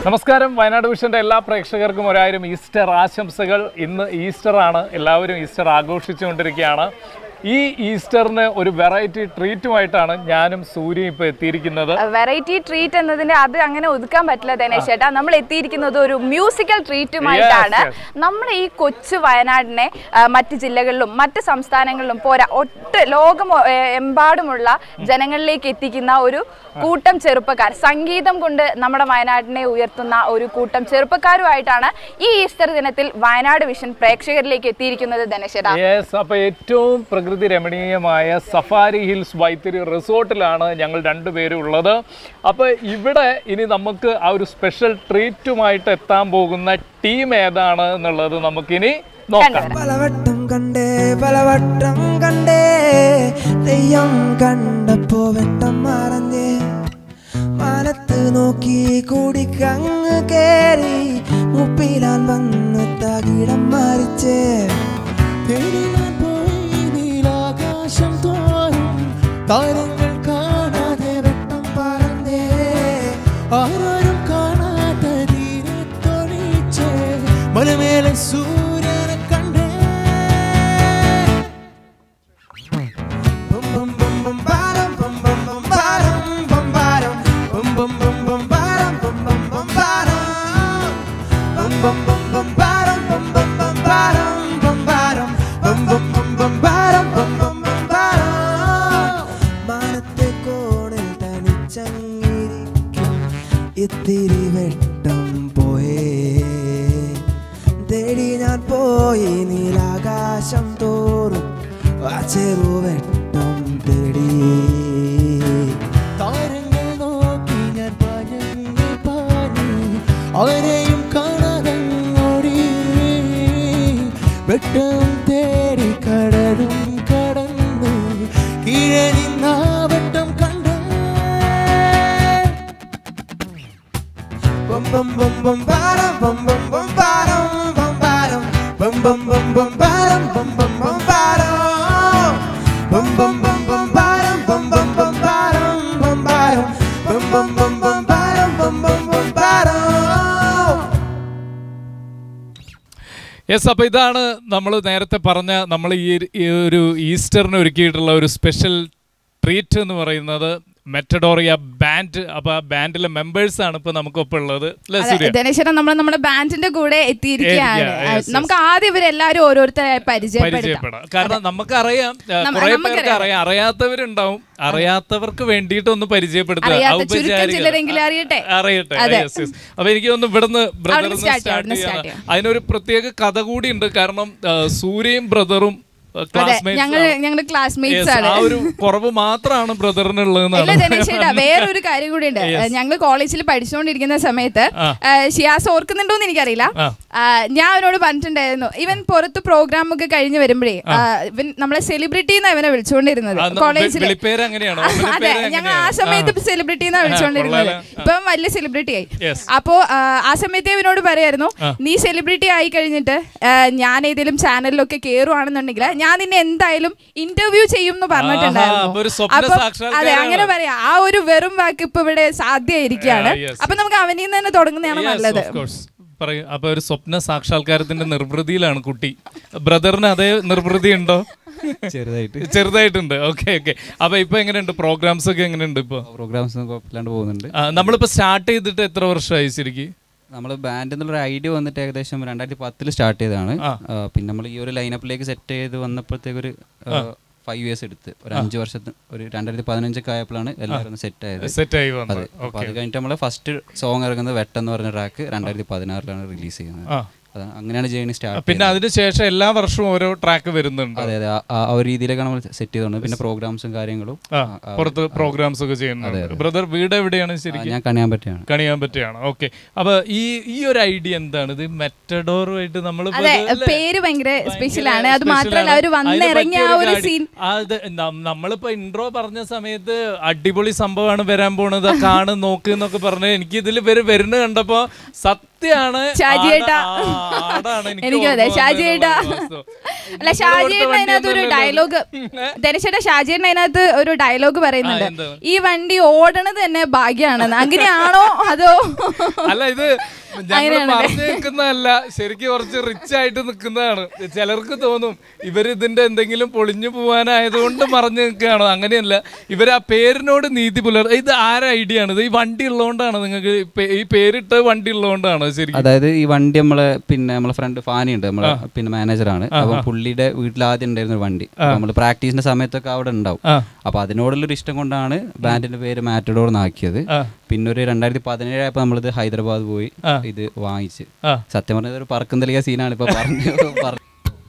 നമസ്കാരം വയനാട് വിഷന്റെ എല്ലാ പ്രേക്ഷകർക്കും ഒരായിരം ഈസ്റ്റർ ആശംസകൾ ഇന്ന് ഈസ്റ്റർ ആണ് എല്ലാവരും ഈസ്റ്റർ ആഘോഷിച്ചുകൊണ്ടിരിക്കുകയാണ് ഈ ഈസ്റ്ററിന് ഒരു വെറൈറ്റി ട്രീറ്റുമായിട്ടാണ് ഞാനും സൂര്യയും ഇപ്പോൾ എത്തിയിരിക്കുന്നത് വെറൈറ്റി ട്രീറ്റ് എന്നതിന്റെ അത് അങ്ങനെ ഒതുക്കാൻ പറ്റില്ല ദിനേശ് ചേട്ടാ നമ്മൾ എത്തിയിരിക്കുന്നത് ഒരു മ്യൂസിക്കൽ ട്രീറ്റുമായിട്ടാണ് Yes, നമ്മുടെ ഈ കൊച്ചു വയനാടിനെ ആ, മറ്റ് ജില്ലകളിലും മറ്റ് സംസ്ഥാനങ്ങളിലും പോരാ ഒട്ട് ലോകം ഒ- ഏ, എമ്പാടുമുള്ള ജനങ്ങളിലേക്ക് എത്തിക്കുന്ന ഒരു കൂട്ടം ചെറുപ്പക്കാർ സംഗീതം കൊണ്ട് നമ്മുടെ വയനാടിനെ ഉയർത്തുന്ന ഒരു കൂട്ടം ചെറുപ്പക്കാരുമായിട്ടാണ് ഈ ഈസ്റ്റർ ദിനത്തിൽ വയനാട് വിഷൻ പ്രേക്ഷകരിലേക്ക് എത്തിയിരിക്കുന്നത് ദിനേശ് ചേട്ടാ യെസ് അപ്പോൾ ഏറ്റവും പ്രകൃതി രമണീയമായ സഫാരി ഹിൽസ് വൈത്തിരി റിസോർട്ടിലാണ് ഞങ്ങൾ രണ്ടുപേരും ഉള്ളത് അപ്പോൾ ഇവിടെ ഇനി നമുക്ക് ആ ഒരു സ്പെഷ്യൽ ട്രീറ്റുമായിട്ട് എത്താൻ പോകുന്ന ടീം ഏതാണ് എന്നുള്ളത് നമുക്കിനി നോക്കാം പലവട്ടം കണ്ടേ പലവട്ടം കണ്ടേ തെയ്യം കണ്ടപ്പോ വെട്ടം മറഞ്ഞേ മാനത്ത് നോക്കി കൂടിക്കങ്ങ് കേറി മുപ്പിലാൻ വന്ന് തകിടം മറിച്ചേ തേടി ഞാൻ പോയി നീലാകാശം തോറും താരങ്ങൾ കാണാതെ വെട്ടം പറന്നേ ആരോരും കാണാത്ത തീരത്തൊളിച്ചേ മലമേലെ സൂര്യനെ കണ്ടേ ബും ബും ബും ബും ബാരം ബും ബും ബും ബാരം ബും ബാരം ബും ബും ബും ബും ബാരം ബും ബും ബും ബാരം ബും ബും ബും ബും ബാരം ബും ബും ബും ബാരം ബും ബാരം ബും ബും ബും ബും ബാരം ബും ബും ബും ബാരം മാനത്തെ കോണിൽ തനിച്ചങ്ങിരിക്കും ഇത്തിരി വെട്ടം പോയേ തേടി ഞാൻ പോയി നീലാകാശം തോറും ആ ചെറുവെട്ടം തേടി താരങ്ങൾ നോക്കി ഞാൻ പഴങ്ങി പാടി അവരെയും കാണാതെ ഓടി വെട്ടം തേടി കടലും കടന്ന് കീഴെ നിന്നാ വെട്ടം കണ്ടേ bum bum bum bum bottom bum bum bum bottom bum bottom bum bum bum bum bottom bum bum bum bottom bum bum bum bum bottom bum bum bum bottom bum bottom bum bum bum bum bottom bum bum bum bottom yes അപ്പോൾ ഇതാണ് നമ്മൾ നേരത്തെ പറഞ്ഞ നമ്മൾ ഈ ഈ ഒരു ഈസ്റ്ററിന് ഒരുക്കിയിട്ടുള്ള ഒരു സ്പെഷ്യൽ ട്രീറ്റ് എന്ന് പറയുന്നത് മെറ്റഡോറിയ ബാൻഡ് അപ്പോൾ ആ ബാൻഡിലെ മെമ്പേഴ്സ് ആണ് ഇപ്പോൾ നമുക്കൊപ്പം ഉള്ളത് അല്ലേ സൂര്യ ദിനേശ്വരൻ നമ്മൾ നമ്മുടെ ബാൻഡിന്റെ കൂടെ എത്തിയിരിക്കുകയാണ് Yeah, yes, yes. നമുക്ക് ആദ്യം ഇവരെല്ലാരും ഓരോരുത്തരായി പരിചയപ്പെടുത്താം പരിചയപ്പെടാം കാരണം നമുക്കറിയാം നമ്മ- കുറെ പേർക്ക് നമുക്കറിയാം. അറിയാം അറിയാത്തവരുണ്ടാവും അറിയാത്തവർക്ക് വേണ്ടിയിട്ട് ഒന്ന് പരിചയപ്പെടുത്തുക അറിയാത്ത ചുരുക്കം ഔപചാരികത. ചിലരെങ്കിലും അറിയട്ടെ. അറിയട്ടെ അതെ. yes, yes. അപ്പൊ എനിക്ക് തോന്നുന്നു ഇവിടുന്ന് ബ്രദർ അവിടുന്ന് start ചെയ്യാം, സ്റ്റാർട്ട് അവിടുന്ന് ചെയ്യാം start ചെയ്യാം. അതിനൊരു പ്രത്യേക കഥ കൂടി ഉണ്ട് കാരണം ആ, സൂര്യയും ബ്രദറും അതെ ഞങ്ങൾ ഞങ്ങളുടെ ക്ലാസ്മേറ്റ്സ് ആണ് ആ ഒരു കുറവ് മാത്രമാണ് ഇല്ല ബ്രദറിനുള്ളതെന്നാണ് ദിനേശേട്ടാ വേറൊരു കാര്യം കൂടി ഉണ്ട് ഞങ്ങൾ കോളേജിൽ പഠിച്ചുകൊണ്ടിരിക്കുന്ന സമയത്ത് ആ. ആ, ഷിയാസ് ഓർക്കുന്നുണ്ടോന്ന് എനിക്കറിയില്ല ആ. ആ, ഞാൻ അവനോട് പറഞ്ഞിട്ടുണ്ടായിരുന്നു ഇവൻ പുറത്ത് പ്രോഗ്രാം ഒക്കെ കഴിഞ്ഞ് വരുമ്പോഴേ ആ, ഇവൻ നമ്മളെ സെലിബ്രിറ്റി എന്നാ ഇവനെ വിളിച്ചുകൊണ്ടിരുന്നത് ആ, ന- കോളേജിൽ വിളിപ്പേര് അങ്ങനെയാണോ? അതെ വിളിപ്പേര് ഞങ്ങൾ ആ അങ്ങനെയാണോ? സമയത്ത് സെലിബ്രിറ്റി എന്നാ വിളിച്ചുകൊണ്ടിരുന്നത് കൊള്ളാലോ. ആ. ഇപ്പം വലിയ സെലിബ്രിറ്റി ആയി Yes. അപ്പോ ആ, ആ സമയത്ത് ഇവനോട് പറയായിരുന്നു ആ. നീ സെലിബ്രിറ്റി ആയി കഴിഞ്ഞിട്ട് ആ, ഞാൻ ഏതെങ്കിലും ചാനലിലൊക്കെ കേറുവാണെന്നുണ്ടെങ്കിൽ ഞാൻ നിന്നെ എന്തായാലും ഇന്റർവ്യൂ ചെയ്യും എന്ന് ആഹാ, അപ്പൊ ഒരു പറഞ്ഞിട്ടുണ്ടായിരുന്നു സ്വപ്ന അപ്പം അതെ സാക്ഷാത്കാരമാണ്. അങ്ങനെ പറയാം ആ ഒരു വെറും വാക്ക് ഇപ്പൊ ഇവിടെ സാധ്യമായിരിക്കുകയാണ് Yeah, yes. അപ്പൊ നമുക്ക് അവനിൽ നിന്ന് തന്നെ തുടങ്ങുന്നതാണ് Yes, നല്ലത് of course. പറയൂ അപ്പൊ ഒരു സ്വപ്ന സാക്ഷാത്കാരത്തിന്റെ നിർവൃതിയിലാണ് കുട്ടി ബ്രദറിന് അതേ നിർവൃതി ഉണ്ടോ ചെറുതായിട്ട് ചെറുതായിട്ടുണ്ട് ഓക്കെ ഓക്കെ അപ്പൊ ഇപ്പൊ എങ്ങനെയുണ്ട് പ്രോഗ്രാംസ് ഒക്കെ എങ്ങനെയുണ്ട് ഇപ്പൊ പ്രോഗ്രാംസ് ഒന്നും കുഴപ്പമില്ലാണ്ട് പോകുന്നുണ്ട് ആ, നമ്മളിപ്പോ സ്റ്റാർട്ട് ചെയ്തിട്ട് എത്ര വർഷമായി ശരിക്കും നമ്മൾ ബാൻഡ് എന്നുള്ളൊരു ഐഡിയ വന്നിട്ട് ഏകദേശം രണ്ടായിരത്തി പത്തിൽ സ്റ്റാർട്ട് ചെയ്തതാണ് ആ. ആ, പിന്നെ നമ്മൾ ഈ ഒരു ലൈനപ്പിലേക്ക് സെറ്റ് ചെയ്ത് വന്നപ്പോഴത്തേക്ക് ഒരു ഫൈവ് ഇയേഴ്സ് എടുത്ത് ഒരു അഞ്ച് വർഷത്തിന് ഒരു രണ്ടായിരത്തി പതിനഞ്ചൊക്കെ ആയപ്പോഴാണ് എല്ലാവരും ഒന്ന് സെറ്റ് ആയത് സെറ്റ് ആയി അതെ വന്നത് അപ്പോൾ ഓക്കെ അത് കഴിഞ്ഞിട്ട് നമ്മൾ ഫസ്റ്റ് സോങ് ഇറങ്ങുന്നത് വെട്ടെന്ന് പറഞ്ഞ ട്രാക്ക് രണ്ടായിരത്തി പതിനാറിലാണ് റിലീസ് ചെയ്യുന്നത് ആ അതാണ് അങ്ങനെയാണ് ജേണി സ്റ്റാർട്ട് പിന്നെ അതിനുശേഷം എല്ലാ വർഷവും ഓരോ ട്രാക്ക് വരുന്നുണ്ട് അതെ അതെ ആ- ആ ഒരു രീതിയിലേക്കാണ് നമ്മൾ സെറ്റ് ചെയ്തോണ്ട് പിന്നെ പ്രോഗ്രാംസും കാര്യങ്ങളും ആ ആ, പുറത്ത് പ്രോഗ്രാംസ് ഒക്കെ ചെയ്യുന്നുണ്ട് ബ്രദർ വീട് എവിടെയാണ് ആ, ശരിക്കും ഞാൻ കണിയാൻ പറ്റിയാണ് കണിയാൻ പറ്റിയാണ് ഓക്കെ അപ്പൊ ഈ ഈ ഒരു ഐഡിയ എന്താണ് ഇത് മെറ്റഡോറുമായിട്ട് നമ്മൾ അതെ പേര് ഭയങ്കര സ്പെഷ്യൽ ആണ് അത് മാത്രമല്ല അവര് വന്നിറങ്ങിയ ആ ഒരു സീൻ നമ്മളിപ്പോ ഇൻട്രോ പറഞ്ഞ സമയത്ത് അടിപൊളി സംഭവമാണ് വരാൻ പോണത് കാണ് നോക്ക് എന്നൊക്കെ പറഞ്ഞ് എനിക്ക് ഇതിൽ ഇവര് വരുന്ന കണ്ടപ്പോ സത്യാണ് ഷാജിയേട്ടാ. ആട- ആ, ആടാണ് എനിക്ക് എനിക്കും അതെ ഓർമ്മ ഷാജിയേട്ടാ വന്നത് വാസ്തവം. അല്ല ഇവിടെ ഷാജിയേട്ടൻ ഇവിടുത്തെ അതിനകത്ത് ഒരു വണ്ടിയൊന്നും ഡയലോഗ് ധനശേട്ട ഷാജിയേട്ടൻ അതിനകത്ത് ഒരു ഡയലോഗ് പറയുന്നുണ്ട് ആ, എന്താണ്? ഈ വണ്ടി ഓടണത് തന്നെ ഭാഗ്യാണെന്ന് അങ്ങനെയാണോ അതോ അല്ല ഇത് ഞങ്ങൾ അങ്ങനെയാണല്ലേ? പറഞ്ഞു നിൽക്കുന്നതല്ല ശരിക്കും കുറച്ച് റിച്ച് ആയിട്ട് നിൽക്കുന്നതാണ് ചിലർക്ക് തോന്നും ഇവർ ഇതിന്റെ എന്തെങ്കിലും പൊളിഞ്ഞു പോവാനായതുകൊണ്ട് മറഞ്ഞു നിൽക്കുകയാണോ അങ്ങനെയല്ല ഇവർ ആ പേരിനോട് നീതി പുലർ ഇത് ആരെ ഐഡിയ ആണ് ഇത് ഈ വണ്ടി ഉള്ളതുകൊണ്ടാണ് നിങ്ങൾക്ക് ഈ പേ- ഈ പേരിട്ട് വണ്ടി ഉള്ളതുകൊണ്ടാണ് ശരിക്കും അതായത് ഈ വണ്ടി നമ്മളെ പിന്നെ നമ്മളെ ഫ്രണ്ട് ഫാനി ഉണ്ട് നമ്മളെ പിന്നെ മാനേജറാണ് അപ്പം പുള്ളിയുടെ വീട്ടിൽ ആദ്യം ഉണ്ടായിരുന്ന ഒരു വണ്ടി നമ്മൾ പ്രാക്ടീസിന്റെ സമയത്തൊക്കെ അവിടെ ഉണ്ടാവും ആ. അപ്പൊ അതിനോടുള്ളൊരു ഇഷ്ടം കൊണ്ടാണ് ബാൻഡിന്റെ പേര് മാറ്റഡോർ എന്നാക്കിയത് ആ. പിന്നെ ഒരു രണ്ടായിരത്തി പതിനേഴായപ്പോൾ നമ്മളിത് ഹൈദരാബാദ് പോയി ആ. ഇത് വാങ്ങിച്ച് ആ. സത്യം പറഞ്ഞത് ഒരു പറക്കും തലിക സീനാണ് ഇപ്പൊ പറഞ്ഞു പറഞ്ഞു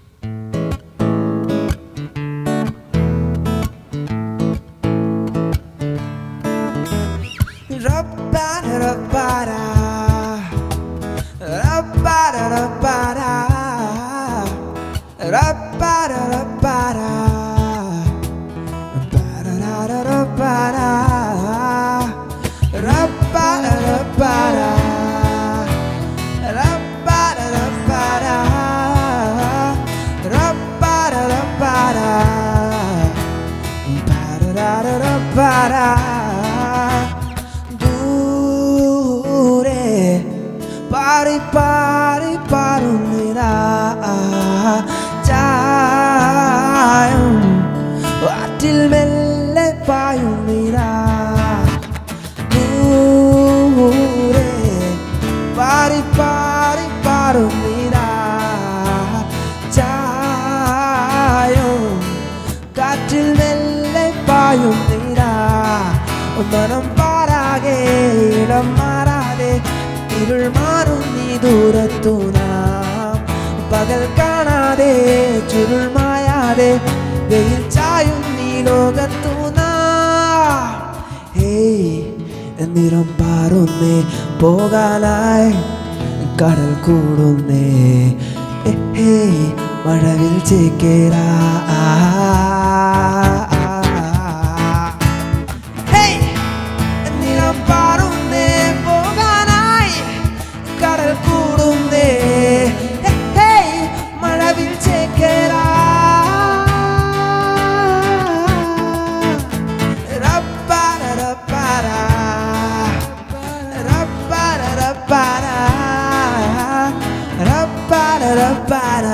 Ra-ba-da-da-ba-da. Ra-ba-da-da-ba-da. Ra-ba-da-da-ba-da. Ba-da-da-da-da-ba-da. Ra-ba-da-da-ba-da. Ra-ba-da-da-ba-da. Ra-ba-da-da-ba-da. Ba-da-da-da-da-ba-da. ദൂരെ പാറി പാറി പാറുന്നിരാ ചായം ആറ്റിൽ മെല്ലെ പായുന്നിരാ ദൂരെ പാറി പാറി പാറുന്നിരാ ചായം കാറ്റിൽ മെല്ലെ പായും നീരാ മനം പാരാകെ ഇടം മാറാതെ ഇരുൾ മാറും നീ ദൂരത്തു നാം പകൽ കാണാതെ ചുരുൾ മായാതെ വെയിൽ ചായും നീ ലോകത്തു നാം ഹേയ് നിറം പാറുന്നേ പോകാനായി കടൽ കൂടുന്നേ ഏ, ഹേയ് മഴവിൽ ചേക്കേറാ ഹേയ് നിറം പാറുന്നേ പോകാനായി കടൽ കൂടുന്നേ ഏ, ഹേയ് മഴവിൽ ചേക്കേറാ Ra-ba-da-da-ba-da. Ra-ba-da-da-ba-da. Ra-ba-da-da-ba-da.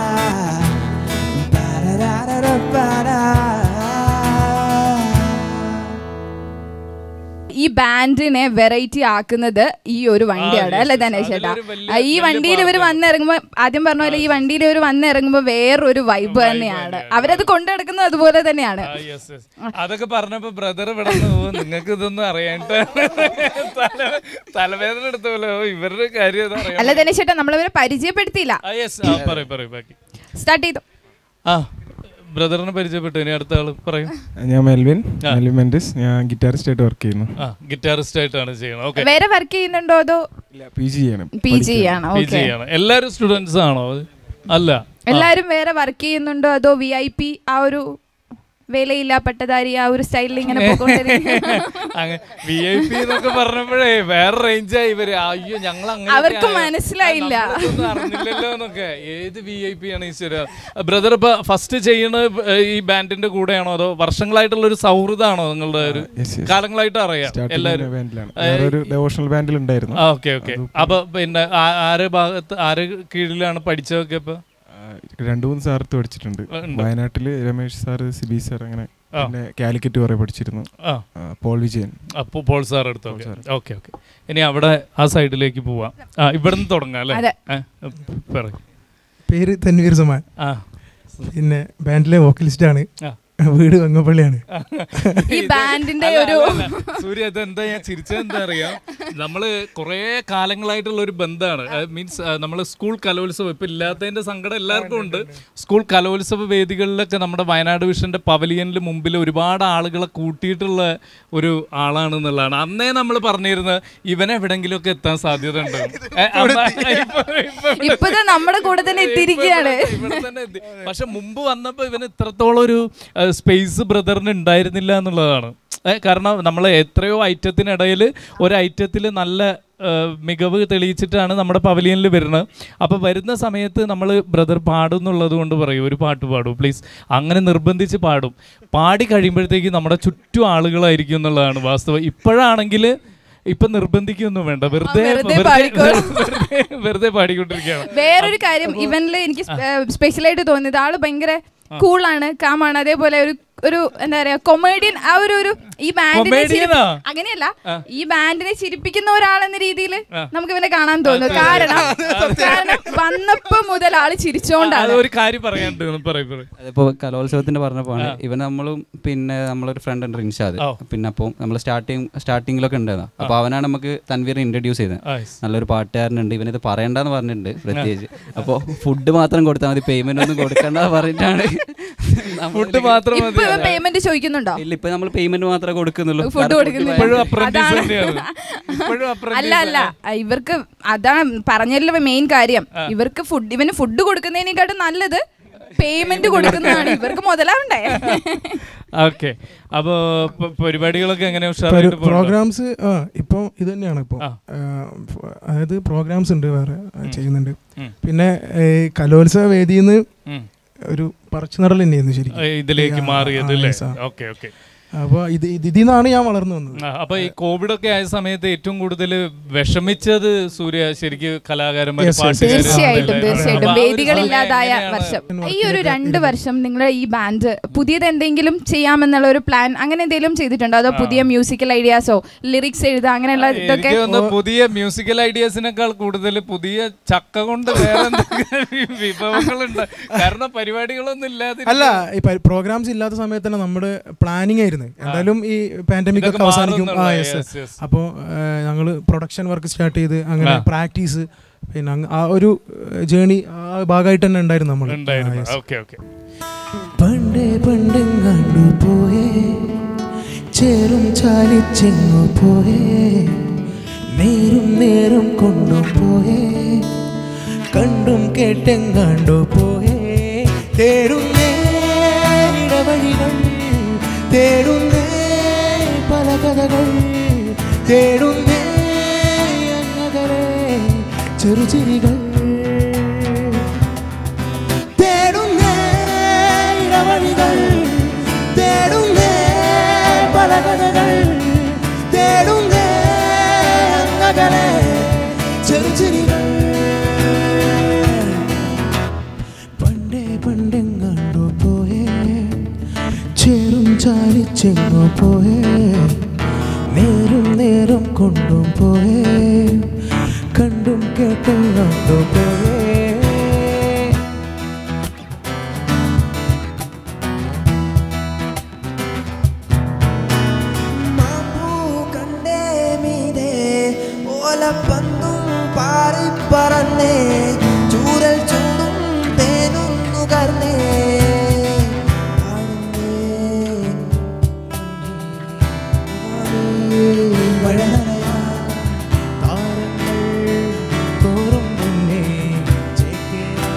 Ba-da-da-da-ba-da. ഈ ബാൻഡിനെ വെറൈറ്റി ആക്കുന്നത് ഈ ഒരു വണ്ടിയാണ് yes, അല്ലേ yes. ധനേഷ് ചേട്ടാ അതിലൊരു വലിയ- ആ, ഈ വലിയ വണ്ടിയിൽ ഇവർ part ആണ്. വന്നിറങ്ങുമ്പോൾ ആദ്യം പറഞ്ഞ പോലെ ഈ വണ്ടിയിൽ ഇവർ വന്നിറങ്ങുമ്പോൾ വേറൊരു വൈബ് തന്നെയാണ് അവരത് കൊണ്ടു നടക്കുന്നത് അതുപോലെ തന്നെയാണ് ആ, yes, yes. അതൊക്കെ പറഞ്ഞപ്പോ ബ്രദർ ഇവിടെ നിങ്ങൾക്ക് ഇതൊന്നും അറിയാണ്ട് തല തലവേദന എടുത്ത പോലെ ഓ, ഇവരുടെ കാര്യം ഇത് അറിയാം അല്ല ധനേഷ് ചേട്ടാ നമ്മളിവരെ പരിചയപ്പെടുത്തിയില്ല ആ യെസ് പറയും പറയും ബാക്കി സ്റ്റാർട്ട് ചെയ്തു ആ ബ്രദറിനെ പരിചയപ്പെട്ടു ഇനി അടുത്ത ആള് പറയും ഞാൻ മെൽവിൻ മെൽവിൻ മെൻഡിസ് ഞാൻ ഗിറ്റാറിസ്റ്റ് ആയിട്ട് വർക്ക് ചെയ്യുന്നു ആ ഗിറ്റാറിസ്റ്റ് ആയിട്ടാണ് ചെയ്യണം ഓക്കെ വേറെ വർക്ക് ചെയ്യുന്നുണ്ടോ അതോ ഇല്ല പി ജി ചെയ്യണം പി ജി ആണ് പി ഓക്കെ ജി ആണ് എല്ലാരും സ്റ്റുഡൻസ് ആണോ അല്ല എല്ലാരും വേറെ വർക്ക് ചെയ്യുന്നുണ്ടോ അതോ വി ഐ പി ആ ഒരു വേലയില്ല പട്ടധാരി ആ ഒരു സ്റ്റൈലിൽ ഇങ്ങനെ വി ഐ പി എന്നൊക്കെ പറഞ്ഞപ്പോഴേ വേറെ റേഞ്ചായി ഇവര് അയ്യോ ഞങ്ങൾ അങ്ങനെ അവർക്ക് മനസ്സിലായില്ല. അറിഞ്ഞില്ലല്ലോ എന്നൊക്കെ ഏത് വി ഐ പി ആണ് ഈശ്വര ബ്രദർ ഇപ്പൊ ഫസ്റ്റ് ചെയ്യുന്ന ഈ ബാൻഡിന്റെ കൂടെയാണോ അതോ വർഷങ്ങളായിട്ടുള്ള ഒരു സൗഹൃദമാണോ നിങ്ങളുടെ ഒരു yes, yes. കാലങ്ങളായിട്ട് അറിയാം സ്റ്റാർട്ടിംഗ് എല്ലാരും ബാൻഡിലാണ് വേറൊരു ഡെവോഷണൽ ബാൻഡിൽ ഉണ്ടായിരുന്നു ആ ഓക്കെ ഓക്കെ അപ്പൊ പിന്നെ ആ- ആരെ ഭാഗത്ത് ആരെ കീഴിലാണ് പഠിച്ചതൊക്കെ ഇപ്പൊ ആ, രണ്ടു മൂന്ന് സാർത്ത് പഠിച്ചിട്ടുണ്ട് ഉണ്ട്. വയനാട്ടില് രമേശ് സാർ സിബി സാർ അങ്ങനെ ആ. പിന്നെ കാലിക്കറ്റ് കുറെ പഠിച്ചിരുന്നു ആ ആ, പോൾ വിജയൻ അപ്പൊ പോൾ സാർ എടുത്തൊക്കെ ഓക്കെ ഓക്കെ ഇനി അവിടെ ആ സൈഡിലേക്ക് പോവാം ആ ഇവിടുന്ന് തുടങ്ങാം അല്ലേ അതെ. ഏ, പറയ്. പേര് തൻവീർ സുമാൻ ആ പിന്നെ ബാൻഡിലെ വോക്കലിസ്റ്റ് ആണ് ആ. വീട് വെങ്ങപ്പള്ളിയാണ് ഈ ബാൻഡിന്റെ അല്ല, ഒരു അല്ല, അല്ല. സൂര്യ ഇതെന്താ ഞാൻ ചിരിച്ചത് എന്താ അറിയാം നമ്മള് കുറേ കാലങ്ങളായിട്ടുള്ള ഒരു ബന്ധമാണ് മീൻസ് നമ്മൾ സ്കൂൾ കലോത്സവം ഇപ്പൊ ഇല്ലാത്തതിന്റെ സങ്കടം എല്ലാവർക്കും ഉണ്ട് സ്കൂൾ കലോത്സവ വേദികളിലൊക്കെ നമ്മുടെ വയനാട് വിഷന്റെ പവലിയനിൽ മുമ്പിൽ ഒരുപാട് ആളുകളെ കൂട്ടിയിട്ടുള്ള ഒരു ആളാണ് എന്നുള്ളതാണ് അന്നേ നമ്മൾ പറഞ്ഞിരുന്നത് ഇവൻ എവിടെങ്കിലുമൊക്കെ എത്താൻ സാധ്യത ഉണ്ട് ഇപ്പത് നമ്മുടെ കൂടെ തന്നെ എത്തിയിരിക്കുകയാണ് ഇവിടെ തന്നെ എത്തി. പക്ഷെ മുമ്പ് വന്നപ്പോ ഇവന് ഇത്രത്തോളം ഒരു സ്പേസ് ബ്രദറിന് ഉണ്ടായിരുന്നില്ല എന്നുള്ളതാണ് ഏ, കാരണം നമ്മൾ എത്രയോ ഐറ്റത്തിനിടയിൽ ഒരു ഐറ്റത്തിൽ നല്ല ആ, മികവ് തെളിയിച്ചിട്ടാണ് നമ്മുടെ പവലിയനിൽ വരുന്നത് അപ്പോൾ വരുന്ന സമയത്ത് നമ്മൾ ബ്രദർ പാടും എന്നുള്ളത് കൊണ്ട് പറയും ഒരു പാട്ട് പാടൂ പ്ലീസ് അങ്ങനെ നിർബന്ധിച്ച് പാടും പാടി കഴിയുമ്പോഴത്തേക്ക് നമ്മുടെ ചുറ്റും ആളുകളായിരിക്കും എന്നുള്ളതാണ് വാസ്തവം ഇപ്പോഴാണെങ്കിൽ ഇപ്പൊ നിർബന്ധിക്കൊന്നും വേണ്ട വെറുതെ വെറുതെ വെറുതെ- പാടിക്കോ. വെറുതെ വെറുതെ പാടിക്കൊണ്ടിരിക്കുകയാണ് വേറൊരു കാര്യം ഇവനിൽ എനിക്ക് സ്പെഷ്യലായിട്ട് തോന്നിയത് ആള് ഭയങ്കര കൂളാണ് കാമാണ് അതേപോലെ ഒരു ഒരു എന്താ പറയാ കൊമേഡിയൻ ആ ഒരു ഒരു ഈ ബാൻഡിനെ ചിരി- Comedian ആ? അങ്ങനെയല്ല ഈ ബാൻഡിനെ ചിരിപ്പിക്കുന്ന ഒരാളെന്ന രീതിയിൽ നമുക്ക് ഇവനെ കാണാൻ തോന്നുന്നു കാരണം കാരണം വന്നപ്പോ മുതൽ ആള് അത് ചിരിച്ചോണ്ടാണ് ഒരു കാര്യം പറയാനുണ്ട് പറയും പറയും അതിപ്പോൾ കലോത്സവത്തിന്റെ പറഞ്ഞപ്പോൾ ഇവൻ നമ്മളും പിന്നെ നമ്മളൊരു ഫ്രണ്ട് ഉണ്ട് റിൻഷാദ് ഓ. പിന്നെ അപ്പോൾ നമ്മൾ സ്റ്റാർട്ടിങ് സ്റ്റാർട്ടിങ്ങിലൊക്കെ ഉണ്ടായിരുന്നു അപ്പോൾ അവനാണ് നമുക്ക് തൻവീർ ഇൻട്രൊഡ്യൂസ് ചെയ്തത് ആ, നല്ലൊരു പാട്ടുകാരനുണ്ട് ഇവനിത് പറയണ്ടെന്ന് പറഞ്ഞിട്ടുണ്ട് പ്രത്യേകിച്ച് അപ്പോൾ ഫുഡ് മാത്രം കൊടുത്താൽ മതി പേയ്മെന്റ് ഒന്നും കൊടുക്കണ്ട പറഞ്ഞിട്ടാണ് ഫുഡ് മാത്രം ഇപ്പൊ മതി ഇവൻ പേയ്മെന്റ് ചോദിക്കുന്നുണ്ടോ ഇല്ല ഇപ്പൊ നമ്മൾ പേയ്മെന്റ് മാത്രമേ കൊടുക്കുന്നുള്ളൂ ഫുഡ് കാരണം കൊടുക്കുന്നില്ല. ഇപ്പോഴും അപ്രന്റീസ് അതാണ്. തന്നെയാണ് ഇപ്പോഴും apprentice അല്ല അല്ല ഇവർക്ക് അതാണ് പറഞ്ഞല്ലോ മെയിൻ കാര്യം ഇവർക്ക് ഫുഡ് ഇവന് ഫുഡ് കൊടുക്കുന്നതിനെക്കാട്ടും നല്ലത് പേയ്മെന്റ് കൊടുക്കുന്നതാണ് ഇവർക്ക് മുതലാവണ്ടേ ഓക്കെ അപ്പോ പ- പരിപാടികളൊക്കെ എങ്ങനെ ഉഷാറായിട്ട് പോകുന്നുണ്ടോ? പ്രോഗ്രാംസ് ആ ഇപ്പം ഇത് തന്നെയാണ് ഇപ്പോൾ ആ. അതായത് പ്രോഗ്രാംസ് ഉണ്ട് വേറെ ആ, ചെയ്യുന്നുണ്ട് ഉം. പിന്നെ ഈ കലോത്സവ വേദിയിൽ നിന്ന് ഉം. ഒരു പറിച്ചു നടൽ തന്നെയായിരുന്നു ശരിക്കും ഏ, ഇതിലേക്ക് ആ, മാറിയത് ആ, അല്ലേ yes, ആ. ഓക്കെ ഓക്കെ അപ്പോൾ ഇത് ഇത് ഇതിൽ നിന്നാണ് ഞാൻ വളർന്നു വന്നത് ആ, അപ്പൊ ഈ കോവിഡ് ഒക്കെ ആയ സമയത്ത് ഏറ്റവും കൂടുതൽ വിഷമിച്ചത് സൂര്യ ശരിക്ക് കലാകാരന്മാർ Yes, yes, തീർച്ചയായിട്ടും അതെ. തീർച്ചയായിട്ടും അപ്പൊ ആ ഒരു വേദികളില്ലാതായ സമയം വർഷം എങ്ങനെയാണ്? ഈ ഒരു രണ്ട് വർഷം നിങ്ങൾ ഈ ബാൻഡ് പുതിയത് എന്തെങ്കിലും ചെയ്യാമെന്നുള്ള ഒരു പ്ലാൻ അങ്ങനെ എന്തെങ്കിലും ചെയ്തിട്ടുണ്ടോ അതോ പുതിയ മ്യൂസിക്കൽ ഐഡിയാസോ ലിറിക്സ് എഴുതുക അങ്ങനെയുള്ള ഇതൊക്കെ എനിക്ക് തോന്നുന്നു പുതിയ മ്യൂസിക്കൽ ഐഡിയാസിനേക്കാൾ കൂടുതൽ പുതിയ ചക്ക കൊണ്ട് വേറെ എന്തെങ്കിലും വിഭവങ്ങളുണ്ട് കാരണം പരിപാടികളൊന്നും ഇല്ലാതെ അല്ല ഈ പ്രോഗ്രാംസ് ഇല്ലാത്ത സമയത്ത് തന്നെ നമ്മുടെ പ്ലാനിങ് ആയിരുന്നു എന്തായാലും ഈ പാൻഡമിക് ഒക്കെ ഇതൊക്കെ അവസാനിക്കും ആ മാറുന്നുള്ള, യെസ് yes, yes. അപ്പോൾ ഞങ്ങൾ പ്രൊഡക്ഷൻ വർക്ക് സ്റ്റാർട്ട് ചെയ്ത് അങ്ങനെ ആ. പ്രാക്ടീസ് പിന്നെ അങ്ങ് ആ ഒരു ജേണി ആ ഭാഗമായിട്ട് തന്നെ ഉണ്ടായിരുന്നു നമ്മൾ ഉണ്ടായിരുന്നു ഓക്കെ ഓക്കെ പണ്ടേ പണ്ടെങ്ങാണ്ടു പോയേ ചേരും ചാലിച്ചെങ്ങു പോയേ നേരും നേരും കൊണ്ടുപോയേ കണ്ടും കേട്ടെങ്ങാണ്ടു പോയേ തേടുന്നേ ഇടവഴികൾ തേടുന്നേ പല കഥകൾ തേടുന്നേ അങ്ങകലെ ചെറുചിരികൾ തേടുന്നേ ഇടവഴികൾ തേടുന്നേ പല കഥകൾ തേടുന്നേ അങ്ങകലെ ചെറുചിരികൾ പണ്ടേ പണ്ടെങ്ങാണ്ടോ പോയേ ചേരും ചാലിച്ചെങ്ങോ പോയേ നേരും നേരം കൊണ്ടും പോയേ കണ്ടും കേട്ടെങ്ങാണ്ടോ പോയേ മാമ്പൂ കണ്ടേ മീതെ ഓലപ്പന്തും പാറിപ്പറന്നേ ചൂരൽ ചുണ്ടും തേനും നുകർന്നേ മഴ നനയാ താരങ്ങൾ തോറും മുന്നേ ചേക്കേറാ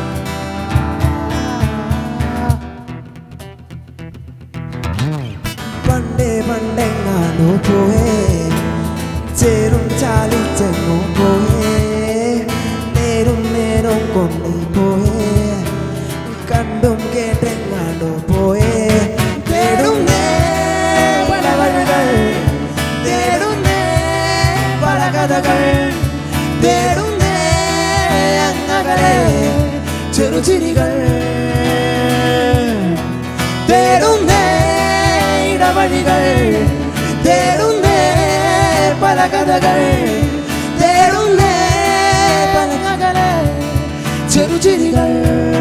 പണ്ടേ പണ്ടെങ്ങാനോ പോയേ ചേരും ചാലിച്ചെങ്ങോ പോയേ നേരും നേരം കൊണ്ടു പോയേ കണ്ടും കേട്ടെങ്ങാണ്ടോ പോയേ തേടുന്നേ പല വഴികൾ തേടുന്നേ പല കഥകൾ തേടുന്നേ അങ്ങകലെ ചെറുചിരികൾ തേടുന്നേ ഇടവഴികൾ തേടുന്നേ പല കഥകൾ തേടുന്നേ പല കഥകളെ ചെറുചിരികൾ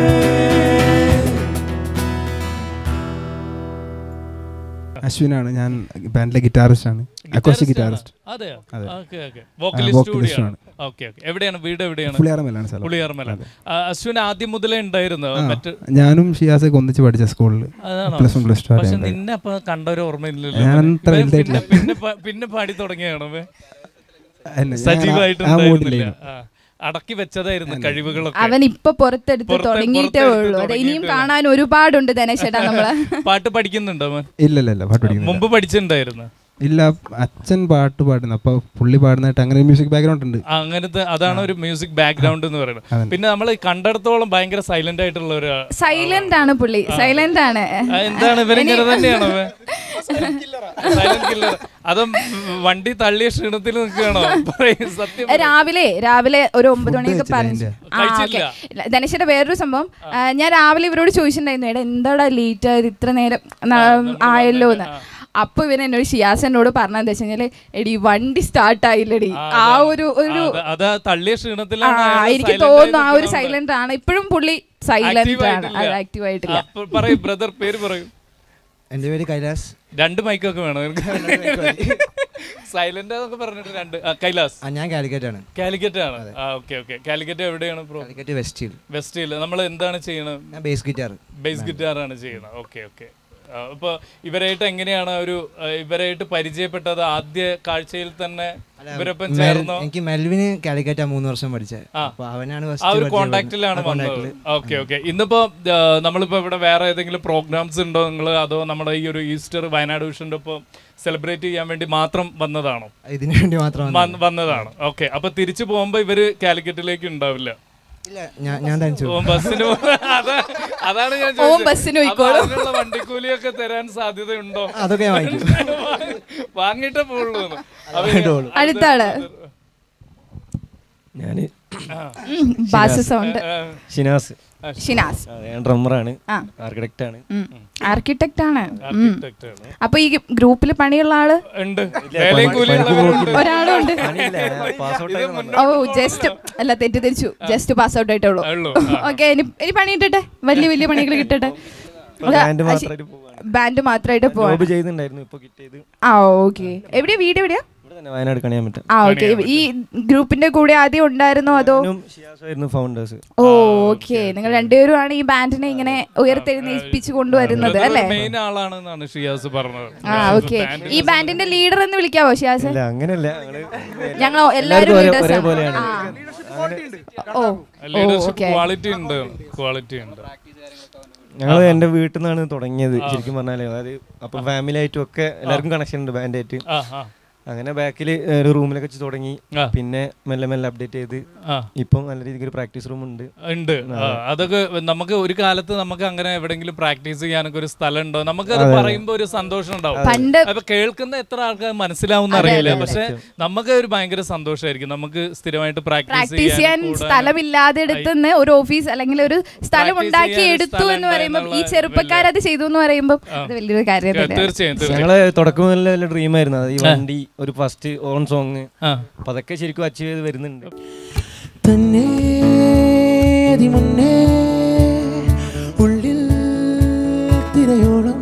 അശ്വിനാണ് ഞാൻ ബാൻഡിലെ ഗിറ്റാറിസ്റ്റ് ആണ് അക്കോസ്റ്റിക് ഗിറ്റാറിസ്റ്റ് അതെ അതെ. ഓക്കെ ഓക്കെ vocalist വോക്കലിസ്റ്റ് കൂടിയാണ് ആണ്. ഓക്കെ ഓക്കെ എവിടെയാണ് വീട് എവിടെയാണ് പുളിയാറമല്ലാണ് സ്ഥലം പുളിയാർമല ആ, അശ്വിൻ ആദ്യം മുതലേ ഉണ്ടായിരുന്നു ആ, മറ്റ് ഞാനും ഷിയാസൊക്കെ ഒന്നിച്ച് പഠിച്ച സ്കൂളിൽ അതാണോ പ്ലസ് വൺ പ്ലസ് ടു പക്ഷെ നിന്നെ അപ്പൊ കണ്ട ഒരു ഓർമ്മയില്ലല്ലോ ഞാൻ ഇവൻ അത്ര പിന്നെ- വലുതായിട്ടില്ല. പിന്നെ പ- പിന്നെ പാടി തുടങ്ങിയാണോ ഇവൻ? സജീവമായിട്ടുണ്ടായിരുന്നില്ല ആ. അടക്കി വെച്ചതായിരുന്നു കഴിവുകളൊക്കെ അവൻ ഇപ്പൊ പുറത്തെടുത്ത് പുറത്ത് തുടങ്ങിയിട്ടേ പുറത്തെടുത്ത് ഉള്ളൂ അത് ഇനിയും തുടങ്ങിയിട്ടേ കാണാൻ ഒരുപാടുണ്ട് ധനേശേട്ടാ നമ്മള് പാട്ട് പഠിക്കുന്നുണ്ടോ അവൻ ഇല്ല ഇല്ല ഇല്ല പാട്ട് പഠിക്കുന്നില്ല മുമ്പ് പഠിച്ചിട്ടുണ്ടായിരുന്നു ഇല്ല അച്ഛൻ പാട്ട് പാടുന്നു അപ്പൊ പുള്ളി പാടുന്നതായിട്ട് അങ്ങനെ മ്യൂസിക് ബാക്ക്ഗ്രൗണ്ട് ഉണ്ട് അങ്ങനത്തെ അതാണ് ഒരു മ്യൂസിക് ബാക്ക്ഗ്രൗണ്ട് എന്ന് പറയുന്നത് പിന്നെ നമ്മൾ കണ്ടിടത്തോളം ഭയങ്കര സൈലന്റ് ആയിട്ടുള്ള ഒരു സൈലന്റ് ആണ് പുള്ളി സൈലന്റ് ആണ് ആ, എന്താണ് ഇവരിങ്ങനെ തന്നെയാണോ സൈലന്റ് കില്ലർ അതും വണ്ടി തള്ളിയ ക്ഷീണത്തിൽ നിൽക്കുകയാണോ പറയ്, സത്യം പറയ്. രാവിലെ രാവിലെ ഒരു ഒമ്പത് മണിയൊക്കെ കഴിച്ചില്ല പറഞ്ഞു അതിന്റെ. ആ ഓക്കെ ധനേശ്വരുടെ വേറൊരു സംഭവം ആ, ഞാൻ രാവിലെ ഇവരോട് ചോദിച്ചിട്ടുണ്ടായിരുന്നു എടാ എന്താടാ ലേറ്റ് ആയത് ഇത്ര നേരം ന- ആയല്ലോ എന്ന് അപ്പൊ ഇവൻ എന്നോട് ഷിയാസ് എന്നോട് പറഞ്ഞതെന്ന് വെച്ച് കഴിഞ്ഞാല് എടി വണ്ടി സ്റ്റാർട്ട് ആയില്ലടി ആ ഒരു ഒരു അത് അതാ തള്ളിയ ആ ക്ഷീണത്തിലാണ് അയാൾ എനിക്ക് silent തോന്നുന്നു ആ ആയി ഒരു നിൽക്കുന്നത്. സൈലന്റ് ആണ് ഇപ്പോഴും പുള്ളി Active സൈലന്റ് ആണ് ആയിട്ടില്ല. ആക്റ്റീവ് ആയിട്ടില്ല ആ, പ- പറയൂ ബ്രദർ പേര് പറയൂ എൻ്റെ പേര് കൈലാസ് രണ്ട് മൈക്കൊക്കെ വേണം സൈലന്റ് എന്നൊക്കെ പറഞ്ഞിട്ട് രണ്ട് ആ, കൈലാസ് ആ ഞാൻ കാലിക്കറ്റ് ആണ് കാലിക്കറ്റ് ആണ് ആ ഓക്കെ ഓക്കെ കാലിക്കറ്റ് എവിടെയാണ് പ്രോ കാലിക്കറ്റ് വെസ്റ്റിൽ വെസ്റ്റിൽ നമ്മൾ എന്താണ് ചെയ്യണത് ഞാൻ ബേസ് ഗിറ്റാർ ബേസ് ഗിറ്റാർ ആണ് ചെയ്യുന്നത് ഓക്കെ ഓക്കെ അപ്പോൾ ഇവരായിട്ട് എങ്ങനെയാണ് ഒരു ആ, ഇവരായിട്ട് പരിചയപ്പെട്ടത് ആദ്യ കാഴ്ചയിൽ തന്നെ ഇവരൊപ്പം ചേർന്നോ എനിക്ക് മെൽവിന് കാലിക്കറ്റാ മൂന്ന് വർഷം പഠിച്ചത് ആ. അപ്പൊ അവനാണ് ആ first ഒരു പരിചയപ്പെടുന്നത്. കോണ്ടാക്റ്റിലാണ് ആ വന്നത് contactല്. ഓക്കെ ഓക്കെ ഇന്നിപ്പോ ആ, നമ്മളിപ്പോ ഇവിടെ വേറെ ഏതെങ്കിലും പ്രോഗ്രാംസ് ഉണ്ടോ നിങ്ങൾ അതോ നമ്മുടെ ഈ ഒരു ഈസ്റ്റർ വയനാട് വിഷന്റെ ഒപ്പം സെലിബ്രേറ്റ് ചെയ്യാൻ വേണ്ടി മാത്രം വന്നതാണോ ഇതിനു വേണ്ടി മാത്രം വന്ന- വന്നതാണ് ഓക്കെ അപ്പൊ തിരിച്ചു പോകുമ്പോ ഇവര് കാലിക്കറ്റിലേക്ക് ഉണ്ടാവില്ല ഇല്ല ഞാൻ ഞാൻ തനിച്ചു ഓൻ ബസ്സിന് പോ- അതാ- അതാണ് ഞാൻ ഓൻ ചോദിച്ചത്. ബസ്സിന് അപ്പൊ പോയിക്കോളും. അതിനുള്ള വണ്ടിക്കൂലിയൊക്കെ തരാൻ സാധ്യതയുണ്ടോ അതൊക്കെ ഞാൻ വാങ്ങിക്കും വാങ്ങിട്ടേ പോകുള്ളൂ എന്ന്. അപ്പൊ വാങ്ങിയിട്ടുള്ളൂ. അടുത്താണ് ഞാൻ ബാസ് സൗണ്ട് ആ, ഷിനാസ് ഷിനാസ് ഞാൻ ഡ്രമ്മറാണ് ആ ആർക്കിടെക്റ്റ് ആണ് ആർക്കിടെക്ട് ആണ് architect ആണ്. അപ്പൊ ഈ ഗ്രൂപ്പിൽ പണിയുള്ള ആള് ഉണ്ട് വേലയും കൂലിയുള്ളവരുണ്ട് ഒരാളുണ്ട് പാസ് ഔട്ട് ഓ ജസ്റ്റ് അല്ല തെറ്റിദ്ധരിച്ചു ജസ്റ്റ് പാസ് ഔട്ട് ആയിട്ടുള്ളൂ ഉള്ളൂ. ഓക്കെ ഇനി ഇനി പണി കിട്ടട്ടെ വലിയ വലിയ പണികൾ കിട്ടട്ടെ ബാൻഡ് മാത്രമായിട്ട് പോവാണ് ബാൻഡ് മാത്രമായിട്ട് പോവാ ജോബ് ചെയ്യുന്നുണ്ടായിരുന്നു ഇപ്പൊ കിട്ടിയത് ആ ഓക്കെ എവിടെയാ വീട് എവിടെയാ ഇവിടെ തന്നെ വയനാട് കണിയാൻ പറ്റും ആ ഓക്കെ ഈ ഗ്രൂപ്പിന്റെ കൂടെ ആദ്യം ഉണ്ടായിരുന്നോ അതോ ഷിയാസായിരുന്നു ഫൗണ്ടേഴ്സ് ഓ ഓക്കെ നിങ്ങൾ രണ്ടുപേരുമാണ് ഈ ബാൻഡിനെ ഇങ്ങനെ ഉയർത്തെഴുന്നേൽപ്പിച്ചു കൊണ്ടുവരുന്നത് അല്ലേ മെയിൻ ആളാണെന്നാണ് ഷിയാസ് പറഞ്ഞത് ആ ഓക്കെ ഈ ബാൻഡിന്റെ ലീഡർ എന്ന് വിളിക്കാവോ ഷിയാസ് ഇല്ല അങ്ങനെയല്ല ഞങ്ങള് ഞങ്ങൾ എല്ലാവരും ഒരേ- leaders ആണ്. ഒരേപോലെയാണ്. ആ. ഓ ഓ ലീഡർഷിപ്പ് ഓക്കെ ക്വാളിറ്റി ഉണ്ട് ക്വാളിറ്റി ഉണ്ട് ഞങ്ങൾ എന്റെ വീട്ടിൽ നിന്നാണ് തുടങ്ങിയത് ശരിക്കും പറഞ്ഞാല് അതായത് അപ്പൊ ഫാമിലി ആയിട്ടും ഒക്കെ എല്ലാവർക്കും കണക്ഷൻ ഉണ്ട് ബാൻഡ് ആയിട്ട് ആ ആ അങ്ങനെ ബാക്കിൽ ഒരു റൂമിലൊക്കെ വെച്ച് തുടങ്ങി ആ. പിന്നെ മെല്ലെ മെല്ലെ അപ്ഡേറ്റ് ചെയ്ത് ആ ഇപ്പം നല്ല രീതിക്ക് ഒരു പ്രാക്ടീസ് റൂം ഉണ്ട് ഉണ്ട് ആ, അതൊക്കെ നമുക്ക് ഒരു കാലത്ത് നമുക്ക് അങ്ങനെ എവിടെങ്കിലും പ്രാക്ടീസ് ചെയ്യാനൊക്കെ ഒരു സ്ഥലം ഉണ്ടോ നമുക്ക് അത് പറയുമ്പോ ഒരു സന്തോഷം ഉണ്ടാവും പണ്ട് അപ്പൊ കേൾക്കുന്ന എത്ര ആൾക്കാർ മനസ്സിലാവും അറിയില്ല പക്ഷെ നമുക്ക് ഒരു ഭയങ്കര സന്തോഷമായിരിക്കും നമുക്ക് സ്ഥിരമായിട്ട് പ്രാക്ടീസ് പ്രാക്ടീസ് ചെയ്യാൻ സ്ഥലമില്ലാതെ എടുത്തുനിന്ന് ഒരു ഓഫീസ് അല്ലെങ്കിൽ ഒരു സ്ഥലം Practice ഉണ്ടാക്കി ചെയ്യാൻ ഒരു എടുത്തു സ്ഥലം എന്ന് പറയുമ്പോൾ ഈ ഉണ്ടായെന്നുള്ള ചെറുപ്പക്കാരത് ചെയ്തു എന്ന് പറയുമ്പോൾ അത് വലിയൊരു കാര്യം തന്നെയാണ് തീർച്ചയായും തീർച്ചയായും ഞങ്ങളെ തുടക്കം മുതലേ വലിയ ഡ്രീം ആയിരുന്നു അത് ഈ വണ്ടി ഒരു ഫസ്റ്റ് ഓൺ സോങ് ആ അപ്പൊ അതൊക്കെ ശരിക്കും അച്ചീവ് ചെയ്ത് വരുന്നുണ്ട് തന്നെ മുന്നേ ഉള്ളിൽ തിരയോളം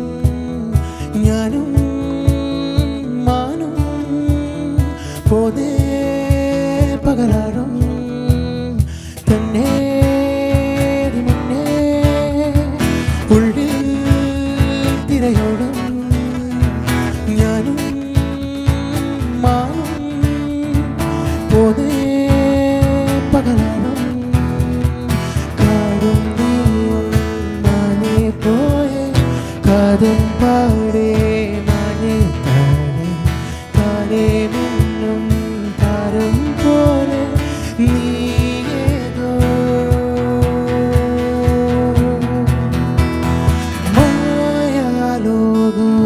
ഞാനും മാനും പോതേ പകലാടും തന്നെ മുന്നേ ഉള്ളിൽ തിരയോളം ഞാനും മാനും പോതേ പകലാടും കാടും നീയും മാനേ പോയേ കാതും പാടേ മാനേ താനേ താനേ മിന്നും താരം പോലെ നീയേതോ മായാലോകം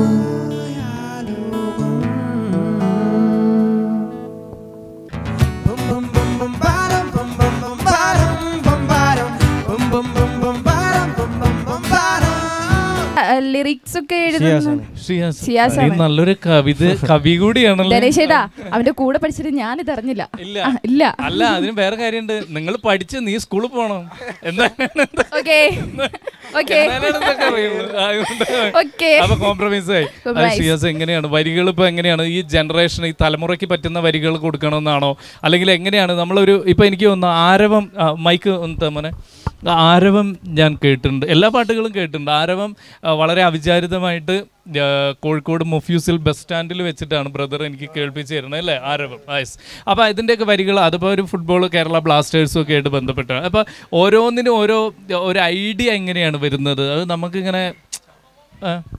Bum bum bum bum bottom, bum bum bum bottom, bum bottom, bum bum bum bum bottom, bum bum bum bottom. Lyrics ഒക്കെ എഴുതുന്നു ഷിയാസ് ഷിയാസ് ഈ നല്ലൊരു കവിത കവി കൂടിയാണല്ലോ ധനേഷേട്ടാ അവന്റെ കൂടെ പഠിച്ചിട്ട് ഞാനിത് അറിഞ്ഞില്ല ഇല്ല ആ, ഇല്ല അല്ല അതിന് വേറെ കാര്യമുണ്ട് നിങ്ങൾ പഠിച്ച് നീ സ്കൂളിൽ പോണം എന്താണ് ഓക്കെ ഓക്കെ എന്നാലാണ് ഇതൊക്കെ അറിയുള്ളൂ. അതുകൊണ്ട് ഓക്കെ അപ്പൊ കോംപ്രമൈസ് ആയി അത് Compromise. ഷിയാസ് എങ്ങനെയാണ് വരികൾ ഇപ്പൊ എങ്ങനെയാണ് ഈ ജനറേഷൻ ഈ തലമുറയ്ക്ക് പറ്റുന്ന വരികൾ കൊടുക്കണമെന്നാണോ അല്ലെങ്കിൽ എങ്ങനെയാണ് നമ്മളൊരു ഇപ്പൊ എനിക്ക് തോന്നുന്നു ആരവം ആ, മൈക്ക് ഒന്ന് തമ്മനെ ആരവം ഞാൻ കേട്ടിട്ടുണ്ട് എല്ലാ പാട്ടുകളും കേട്ടിട്ടുണ്ട് ആരവം ആ, വളരെ അവിചാരിതമായിട്ട് ആ, കോഴിക്കോട് മൊഫ്യൂസിൽ ബസ് സ്റ്റാൻഡിൽ വെച്ചിട്ടാണ് ബ്രദർ എനിക്ക് കേൾപ്പിച്ച് തരുന്നത് അല്ലേ ആരവം യെസ് അപ്പോൾ ഇതിൻ്റെയൊക്കെ വരികൾ അതിപ്പോൾ ഒരു ഫുട്ബോൾ കേരള ബ്ലാസ്റ്റേഴ്സും ഒക്കെ ആയിട്ട് ബന്ധപ്പെട്ടാണ് അപ്പോൾ ഓരോന്നിനും ഓരോ ഒരു ഐഡിയ എങ്ങനെയാണ് വരുന്നത് അത് നമുക്കിങ്ങനെ ആ,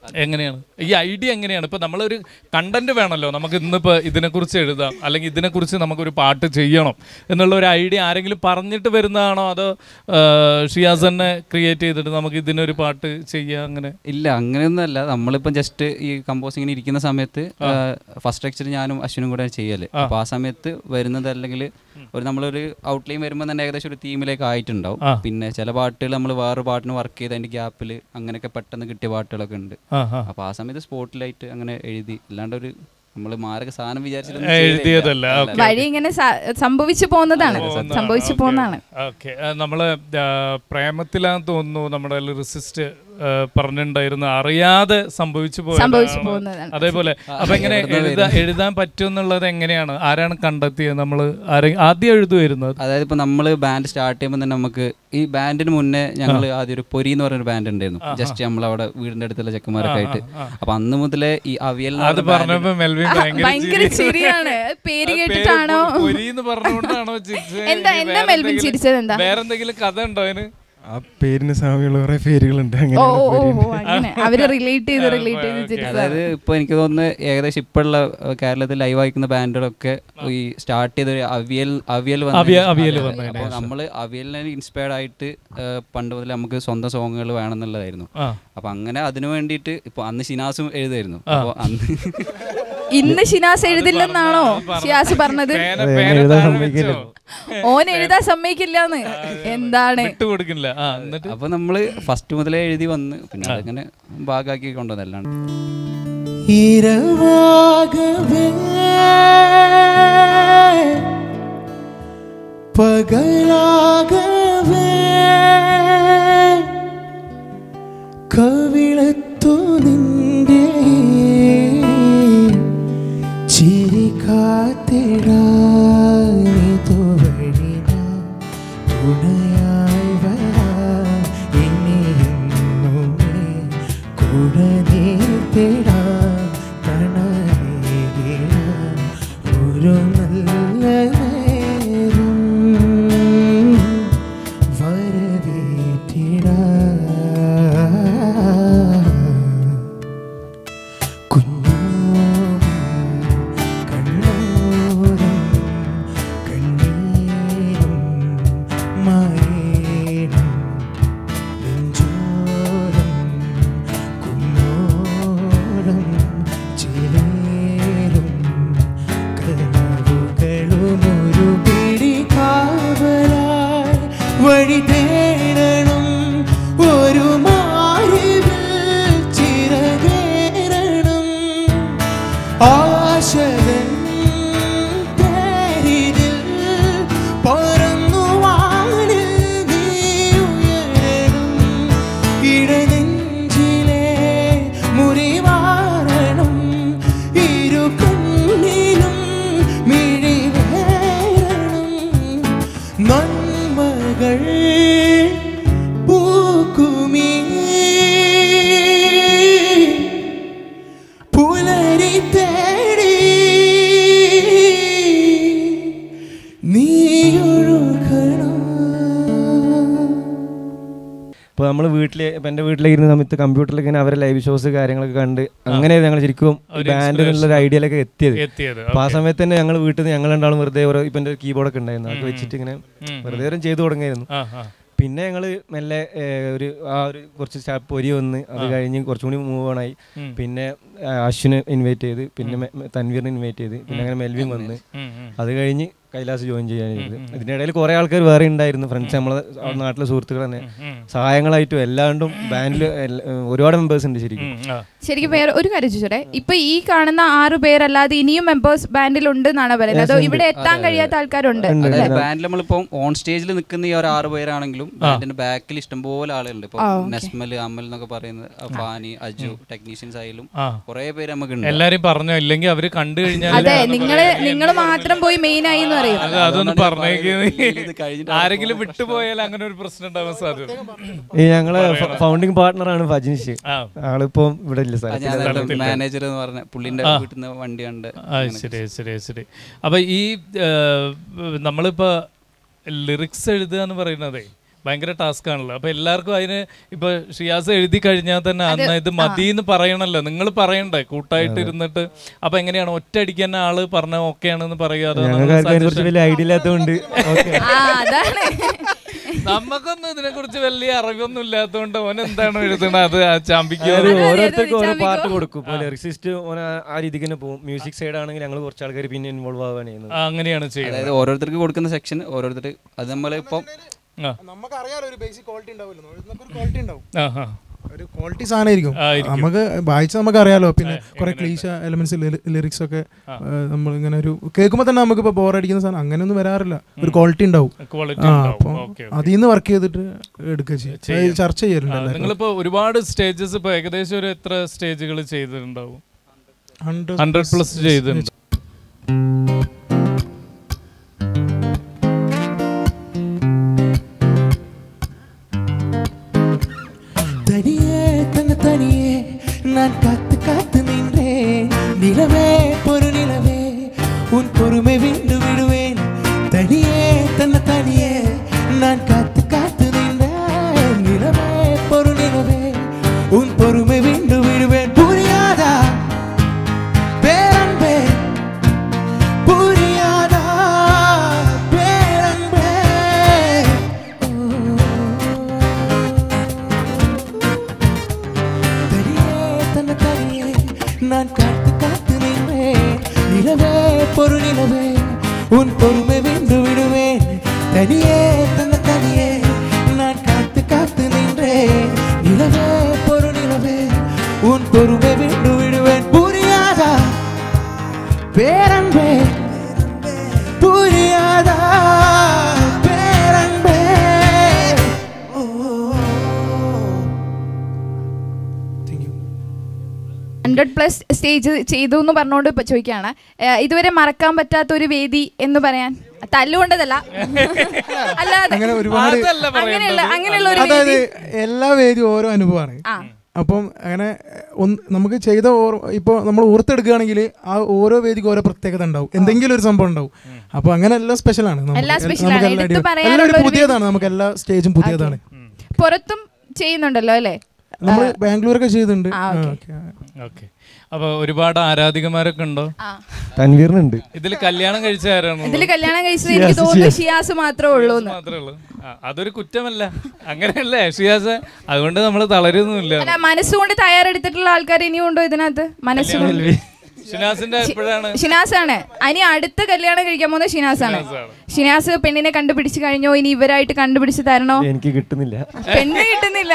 എങ്ങനെയാണ് ഈ ഐഡിയ എങ്ങനെയാണ് ഇപ്പൊ നമ്മളൊരു കണ്ടന്റ് വേണമല്ലോ നമുക്ക് ഇന്നിപ്പോ ഇതിനെക്കുറിച്ച് എഴുതാം അല്ലെങ്കിൽ ഇതിനെക്കുറിച്ച് നമുക്കൊരു പാട്ട് ചെയ്യണം എന്നുള്ള ഒരു ഐഡിയ ആരെങ്കിലും പറഞ്ഞിട്ട് വരുന്നതാണോ അതോ ആ, ഷിയാസ് തന്നെ ക്രിയേറ്റ് ചെയ്തിട്ട് നമുക്ക് ഇതിനൊരു പാട്ട് ചെയ്യാം അങ്ങനെ ഇല്ല അങ്ങനെയൊന്നുമല്ല നമ്മളിപ്പം ജസ്റ്റ് ഈ കമ്പോസിങ്ങിന് ഇരിക്കുന്ന സമയത്ത് ഫസ്റ്റ് ലെക്ചർ ഞാനും അശ്വിനും കൂടെ ചെയ്യല് അപ്പോൾ ആ സമയത്ത് വരുന്നത് അല്ലെങ്കിൽ ഒരു നമ്മളൊരു ഔട്ട്ലൈൻ വരുമ്പോൾ തന്നെ ഏകദേശം ഒരു തീമിലേക്ക് ആയിട്ടുണ്ടാവും പിന്നെ ചില പാട്ടുകൾ നമ്മൾ വേറെ പാട്ടിന് വർക്ക് ചെയ്ത് അതിന്റെ ഗ്യാപ്പിൽ അങ്ങനെയൊക്കെ പെട്ടെന്ന് കിട്ടിയ പാട്ടുകളൊക്കെ ഉണ്ട് ആ ആ അപ്പോൾ ആ സമയത്ത് സ്പോട്ടിലായിട്ട് അങ്ങനെ എഴുതി അല്ലാണ്ട് ഒരു നമ്മൾ മാരക സാധനം വിചാരിച്ചിട്ട് എഴുതിയതല്ല ഓക്കെ വഴി ഇങ്ങനെ സ- സംഭവിച്ചു പോകുന്നതാണ് സംഭവിച്ചു പോകുന്നതാണ് ഓക്കെ നമ്മള് ആ, പ്രേമത്തിലാന്ന് തോന്നുന്നു നമ്മുടെ ലിറിസിസ്റ്റ് പറഞ്ഞിട്ടുണ്ടായിരുന്നു അറിയാതെ സംഭവിച്ചു സംഭവിച്ചു പോയതാണ് പോകുന്നതാണ് അതേപോലെ അപ്പൊ എങ്ങനെ എഴുതാ എഴുതാൻ പറ്റും എന്നുള്ളത് എങ്ങനെയാണ് ആരാണ് കണ്ടെത്തിയത് നമ്മള് ആരെ ആദ്യം എഴുതുമായിരുന്നു അതായത് ഇപ്പൊ നമ്മൾ ബാൻഡ് സ്റ്റാർട്ട് ചെയ്യുമ്പോൾ തന്നെ നമുക്ക് ഈ ബാൻഡിന് മുന്നേ ഞങ്ങൾ ആദ്യം ഒരു പൊരി എന്ന് പറഞ്ഞൊരു ബാൻഡ് ഉണ്ടായിരുന്നു ജസ്റ്റ് നമ്മൾ അവിടെ വീടിന്റെ അടുത്തുള്ള ചെക്കന്മാരൊക്കെ ആയിട്ട് അപ്പൊ അന്ന് മുതലേ ഈ അവിയൽ എന്ന് അത് പറഞ്ഞ band- പറഞ്ഞപ്പോ മെൽവിൻ ഭയങ്കര ചിരിയാണ് പേര് കേട്ടിട്ടാണോ പൊരിന്ന് പറഞ്ഞുകൊണ്ടാണോ ചിരിച്ചത്? എന്താ ഇനി എന്താ വേറെ മെൽവിൻ എന്തെങ്കിലും- ചിരിച്ചത് എന്താ വേറെന്തെങ്കിലും കഥ ഉണ്ടോ അതിന് ആ പേരിന് സാമ്യമുള്ള കുറെ പേരുകളുണ്ട് ഓ അങ്ങനെ ഓ ഓ ഓ, അങ്ങനെ അവര് റിലേറ്റ് ചെയ്ത് റിലേറ്റ് ചെയ്ത് ചിരിച്ചതാണ് അതായത് ഇപ്പൊ എനിക്ക് തോന്നുന്നു ഏകദേശം ഇപ്പോഴുള്ള കേരളത്തിൽ ലൈവ് വായിക്കുന്ന ബാൻഡുകളൊക്കെ ഈ സ്റ്റാർട്ട് ചെയ്ത ഒരു അവിയൽ അവിയൽ വന്നതിന് അവിയ- ശേഷം- അവിയൽ അതെ, വന്നതിന് അപ്പോൾ നമ്മൾ അവിയലിനെ ഇൻസ്പയർഡ് ആയിട്ട് ഏഹ്, പണ്ട് മുതൽ നമുക്ക് സ്വന്തം സോങ്ങുകൾ വേണമെന്നുള്ളതായിരുന്നു ആ. അപ്പൊ അങ്ങനെ അതിനു വേണ്ടിയിട്ട് ഇപ്പൊ അന്ന് ഷിനാസും എഴുതായിരുന്നു അപ്പോൾ അന്ന് ഇന്ന് ഷിനാസ് എഴുതില്ലെന്നാണോ ഷിയാസ് പറഞ്ഞത് പേന അതെ, പേന എഴുതാൻ താഴെ സമ്മതിക്കില്ല. വെച്ചോ? ഓൻ എഴുതാൻ സമ്മതിക്കില്ലാന്ന് എന്താണ് വിട്ടുകൊടുക്കില്ല ആ എന്നിട്ട് അപ്പൊ നമ്മള് ഫസ്റ്റ് മുതലേ എഴുതി വന്ന് പിന്നെ അതങ്ങനെ ഭാഗമാക്കി കൊണ്ടുവന്നല്ലാണ്ട് இரவாகவே பகலாகவே കവിളത്തു നിന്റെ ചിരി കാത്തിടാനിതു വഴി നാം തുണയായി വരാം ഇനിയെന്നുമേ കൂടെ നീട്ടിടാം തണലേകിടാം ഒരു നല്ല നേരം വരവേറ്റിടാം കുഞ്ഞോരം കണ്ണോരം കണ്ണീരും മായേണം നെഞ്ചോരം കുന്നോരം ചിലേറും കനവുകളും ഒരു പിടി കാവലായി വഴി തേടണം ഒരു മാറിവിൽ ചിറകേറണം ആശകൻ പേരിതിൽ പറന്നു വാനിൽ നീ ഉയരണം ഇടനെഞ്ചിലെ മുറിവാരണം ഇരു കണ്ണിലും മിഴിവേറണം നന്മകൾ പൂക്കുമീ പുലരി തേടി നീയൊഴുകണം ഇപ്പോൾ നമ്മൾ വീട്ടിൽ ഇപ്പം എൻ്റെ വീട്ടിലേക്ക് ഇരുന്ന സമയത്ത് കമ്പ്യൂട്ടറിൽ ഇങ്ങനെ അവരെ ലൈവ് ഷോസ് കാര്യങ്ങളൊക്കെ കണ്ട് അങ്ങനെ ഞങ്ങൾ ശരിക്കും ഒരു ബാൻഡ് എന്നുള്ള ഒരു ഐഡിയയിലൊക്കെ എത്തിയത് എത്തിയത് അപ്പോൾ ആ സമയത്ത് തന്നെ ഞങ്ങൾ വീട്ടിൽ നിന്ന് ഞങ്ങൾ രണ്ടാളും വെറുതെ ഓരോ ഇപ്പം എൻ്റെ കീബോർഡൊക്കെ ഉണ്ടായിരുന്നു അതൊക്കെ വെച്ചിട്ട് ഇങ്ങനെ ഉം. വെറുതെ ഓരോ ചെയ്തു തുടങ്ങിയായിരുന്നു ആ ആ പിന്നെ ഞങ്ങൾ മെല്ലെ ഏഹ്, ഒരു ആ ഒരു കുറച്ച് സ്റ്റാ- പൊരി വന്ന് അത് കഴിഞ്ഞ് കുറച്ചും കൂടി മൂവ് ഓൺ ആയി ഉം. പിന്നെ ആ, അശ്വിനെ ഇൻവൈറ്റ് ചെയ്ത് പിന്നെ മെ- മെ- തൻവീറിനെ ഇൻവൈറ്റ് ചെയ്ത് പിന്നെ അങ്ങനെ മെൽവിൻ വന്ന് ഉം, ഉം. അത് കഴിഞ്ഞ് കൈലാസ് ജോയിൻ ചെയ്യാൻ ചെയ്ത് ഇതിന്റെ ഇടയിൽ കുറെ ആൾക്കാർ വേറെ ഉണ്ടായിരുന്നു ഫ്രണ്ട്സ് നമ്മളെ നാട്ടിലെ സുഹൃത്തുക്കൾ തന്നെ ഉം. സഹായങ്ങളായിട്ടും എല്ലാണ്ടും ബാൻഡിൽ ഒരുപാട് മെമ്പേഴ്സ് ഉണ്ട് ശരിക്കും ഉം, ആ. ശരിക്കും വേറെ ഒരു കാര്യം ചോദിച്ചോട്ടെ ഇപ്പൊ ഈ കാണുന്ന ആറു പേരല്ലാതെ ഇനിയും മെമ്പേഴ്സ് ബാൻഡിൽ ഉണ്ട് എന്നാണ് പറയുന്നത് അതോ ഇവിടെ എത്താൻ കഴിയാത്ത ആൾക്കാരുണ്ട് അതായത് ബാൻഡിൽ നമ്മളിപ്പം ഓൺ സ്റ്റേജിൽ നിൽക്കുന്ന ഈ ഒരു ആറ് പേരാണെങ്കിലും ബാൻഡിന്റെ ബാക്കിൽ ഇഷ്ടംപോലെ ആളുകളുണ്ട് ഇപ്പൊ നെസ്മൽ അമൽ എന്നൊക്കെ പറയുന്നത് ഫാനി അജു ടെക്നീഷ്യൻസ് ആയാലും ആ. കുറെ പേര് നമുക്കുണ്ട് എല്ലാരും പറഞ്ഞോ ഇല്ലെങ്കിൽ അവര് കണ്ടു കഴിഞ്ഞാൽ അതെ നിങ്ങള് നിങ്ങൾ മാത്രം പോയി മെയിൻ ആയി എന്ന് പറയും അത് അതൊന്ന് പറഞ്ഞേക്കുന്നത് ഇത് കഴിഞ്ഞിട്ട് ആരെങ്കിലും വിട്ടുപോയാൽ അങ്ങനെ ഒരു പ്രശ്നം ഉണ്ടാവാൻ സാധ്യത ഈ ഞങ്ങളെ ഫൗണ്ടിങ് പാർട്ട്ണറാണ് ഫജിനിഷ് ആ ആളിപ്പം ഇവിടെ ഇല്ല സ്ഥലത്ത് ഞാൻ മാനേജർ എന്ന് പറഞ്ഞ പുള്ളിന്റെ വീട്ടിൽ നിന്ന് വണ്ടി കണ്ട് ആ ശരി ശരി ശരി അപ്പൊ ഈ ഏഹ്, നമ്മളിപ്പോ ലിറിക്സ് എഴുതുക എന്ന് പറയുന്നതേ ഭയങ്കര ടാസ്ക് ആണല്ലോ അപ്പൊ എല്ലാവർക്കും അതിന് ഇപ്പൊ ഷിയാസ് എഴുതി കഴിഞ്ഞാൽ തന്നെ അന്ന് ഇത് മതി എന്ന് പറയണല്ലോ നിങ്ങൾ പറയണ്ടേ കൂട്ടായിട്ട് ഇരുന്നിട്ട് അപ്പൊ എങ്ങനെയാണ് ഒറ്റയടിക്ക് തന്നെ ആള് പറഞ്ഞ ഓക്കെ ആണെന്ന് പറയാതെ ഞങ്ങൾക്ക് ആർക്കും അതിനെ കുറിച്ച് വലിയ ഐഡിയ ഇല്ലാത്തതുകൊണ്ട് ഓക്കെ ആ അതാണ് നമുക്കൊന്നും ഇതിനെ കുറിച്ച് വലിയ അറിവൊന്നും ഇല്ലാത്തതുകൊണ്ട് ഓൻ എന്താണ് എഴുതണത് അത് ആ ചാമ്പിക്കോ അതായത് അതെ, ഓരോരുത്തർക്കും ഓരോ ചാമ്പിക്കോ. പാർട്ട് കൊടുക്കും ഇപ്പോൾ ലിറിക്സിസ്റ്റ് ഓന ആ രീതിക്ക് തന്നെ പോകും മ്യൂസിക് സൈഡ് ആണെങ്കിൽ ഞങ്ങൾ കുറച്ച് ആൾക്കാർ പിന്നെ ഇൻവോൾവ് ആവുകയാണ് ചെയ്യുന്നത് ആ, അങ്ങനെയാണ് ചെയ്യുന്നത് അതായത് ഓരോരുത്തർക്ക് കൊടുക്കുന്ന സെക്ഷൻ ഓരോരുത്തർ അത് നമ്മളിപ്പം ആ നമുക്കറിയാലോ ഒരു ബേസിക് ക്വാളിറ്റി ഉണ്ടാവില്ല ഒരു ക്വാളിറ്റി ഉണ്ടാവും ആ ആ ഒരു ക്വാളിറ്റി സാധനമായിരിക്കും ആയിരിക്കും. നമുക്ക് വായിച്ച നമുക്ക് അറിയാലോ പിന്നെ കുറെ ക്ലീശ എലമെന്റ്സ് ലിറിക്സ് ഒക്കെ നമ്മൾ ഇങ്ങനെ ഒരു കേൾക്കുമ്പോൾ തന്നെ നമുക്ക് ഇപ്പോൾ ബോറടിക്കുന്ന സാധനം അങ്ങനെയൊന്നും വരാറില്ല ഒരു ക്വാളിറ്റി ഉണ്ടാവും ക്വാളിറ്റി ആ ഉണ്ടാവും അപ്പോൾ ഓക്കെ അതിൽ നിന്ന് വർക്ക് ചെയ്തിട്ട് എടുക്കുക ചെയ്യും അത് ചർച്ച ചെയ്യാറുണ്ട് എല്ലാവരും. നിങ്ങളിപ്പോ ഒരുപാട് സ്റ്റേജസ് ഇപ്പൊ ഏകദേശം ഒരു എത്ര സ്റ്റേജുകൾ ചെയ്തിട്ടുണ്ടാവും Hundred ഹൺഡ്രഡ് പ്ലസ് ചെയ്തിട്ടുണ്ട് தனியே தன்ன தனியே நான் காத்து காத்து நின்றேன் நிலவே பொறு நிலவே உன் பொறுமை விண்டு விடுவேன் தனியே தன்ன தனியே நான் காத்து காத்து நின்றேன் நிலவே பொறு நிலவே உன் பொறுமை விண்டு விடுவேன் புரியாதா பேரன்பே புரியாதா பேரன்பே தனியே தன்ன தனியே நான் காத்து காத்து நின்றேன் நிலவே பொறு நிலவே உன் பொறுமை வென்று விடுவேன் தனியே தன்ன தனியே நான் காத்து காத்து நின்றேன் நிலவே பொறு நிலவே உன் பொறுமை வென்று விடுவேன் புரியாதா பேரன்பே புரியாதா பேரன்பே ஓ ഹൺഡ്രഡ് പ്ലസ് സ്റ്റേജ് ചെയ്തു എന്ന് പറഞ്ഞുകൊണ്ട് ഇപ്പൊ ചോദിക്കുകയാണ് ഏഹ് ഇതുവരെ മറക്കാൻ പറ്റാത്ത ഒരു വേദി എന്ന് പറയാൻ തല്ലുകൊണ്ടതല്ല അല്ലാതെ അങ്ങനെ ഒരുപാട് അതല്ല അങ്ങനെയുള്ള പറയേണ്ടത്. അങ്ങനെയുള്ള ഒരു അതായത് വേദി എല്ലാ വേദിയും ഓരോ അനുഭവമാണ് ആ അപ്പം അങ്ങനെ ഒന്ന് നമുക്ക് ചെയ്ത ഓർ ഇപ്പോൾ നമ്മൾ ഓർത്തെടുക്കുകയാണെങ്കിൽ ആ ഓരോ വേദിക്കും ഓരോ പ്രത്യേകത ഉണ്ടാവും എന്തെങ്കിലും ഒരു സംഭവം ഉണ്ടാവും അപ്പൊ അങ്ങനെ എല്ലാം സ്പെഷ്യലാണ് നമുക്ക് എല്ലാം എൽ- special നമുക്ക് ആണ്. എല്ലാം എടുത്ത് അടിപൊളി. പറയാനുള്ള എല്ലാം ഒരു ഒരു പുതിയതാണ് നമുക്ക് എല്ലാ സ്റ്റേജും പുതിയതാണ് പുറത്തും ചെയ്യുന്നുണ്ടല്ലോ അല്ലേ നമ്മൾ ബാംഗ്ലൂരൊക്കെ ചെയ്തിട്ടുണ്ട് ആ, ആ, ഓക്കേ. ഓക്കേ. ഓക്കെ അപ്പൊ ഒരുപാട് ആരാധികമാരൊക്കെ ഉണ്ടോ ആ തൻവീറിനുണ്ട് ഇതിൽ കല്യാണം കഴിച്ച ആരാണ് ഇതില് കല്യാണം കഴിച്ചത് എനിക്ക് തോന്നുന്നു ഷിയാസ് മാത്രമേ ഉള്ളൂ എന്ന് മാത്രമേ ഉള്ളൂ ആ, അതൊരു കുറ്റമല്ല അങ്ങനെയല്ലേ ഷിയാസ് അതുകൊണ്ട് നമ്മൾ തളരുന്നില്ല അല്ല മനസ്സുകൊണ്ട് തയ്യാറെടുത്തിട്ടുള്ള ആൾക്കാർ ഇനിയും ഉണ്ടോ ഇതിനകത്ത് മനസ്സുകൊണ്ട് ഷിനാസിന്റെ എപ്പോഴാണ് ഷിനാസ് ആണ് ഇനി അടുത്ത കല്യാണം കഴിക്കാൻ പോകുന്നത് ഷിനാസ് ആണ് ഷിനാസ് പെണ്ണിനെ കണ്ടുപിടിച്ച് കഴിഞ്ഞോ ഇനി ഇവരായിട്ട് കണ്ടുപിടിച്ച് തരണോ എനിക്ക് കിട്ടുന്നില്ല പെണ്ണ് കിട്ടുന്നില്ല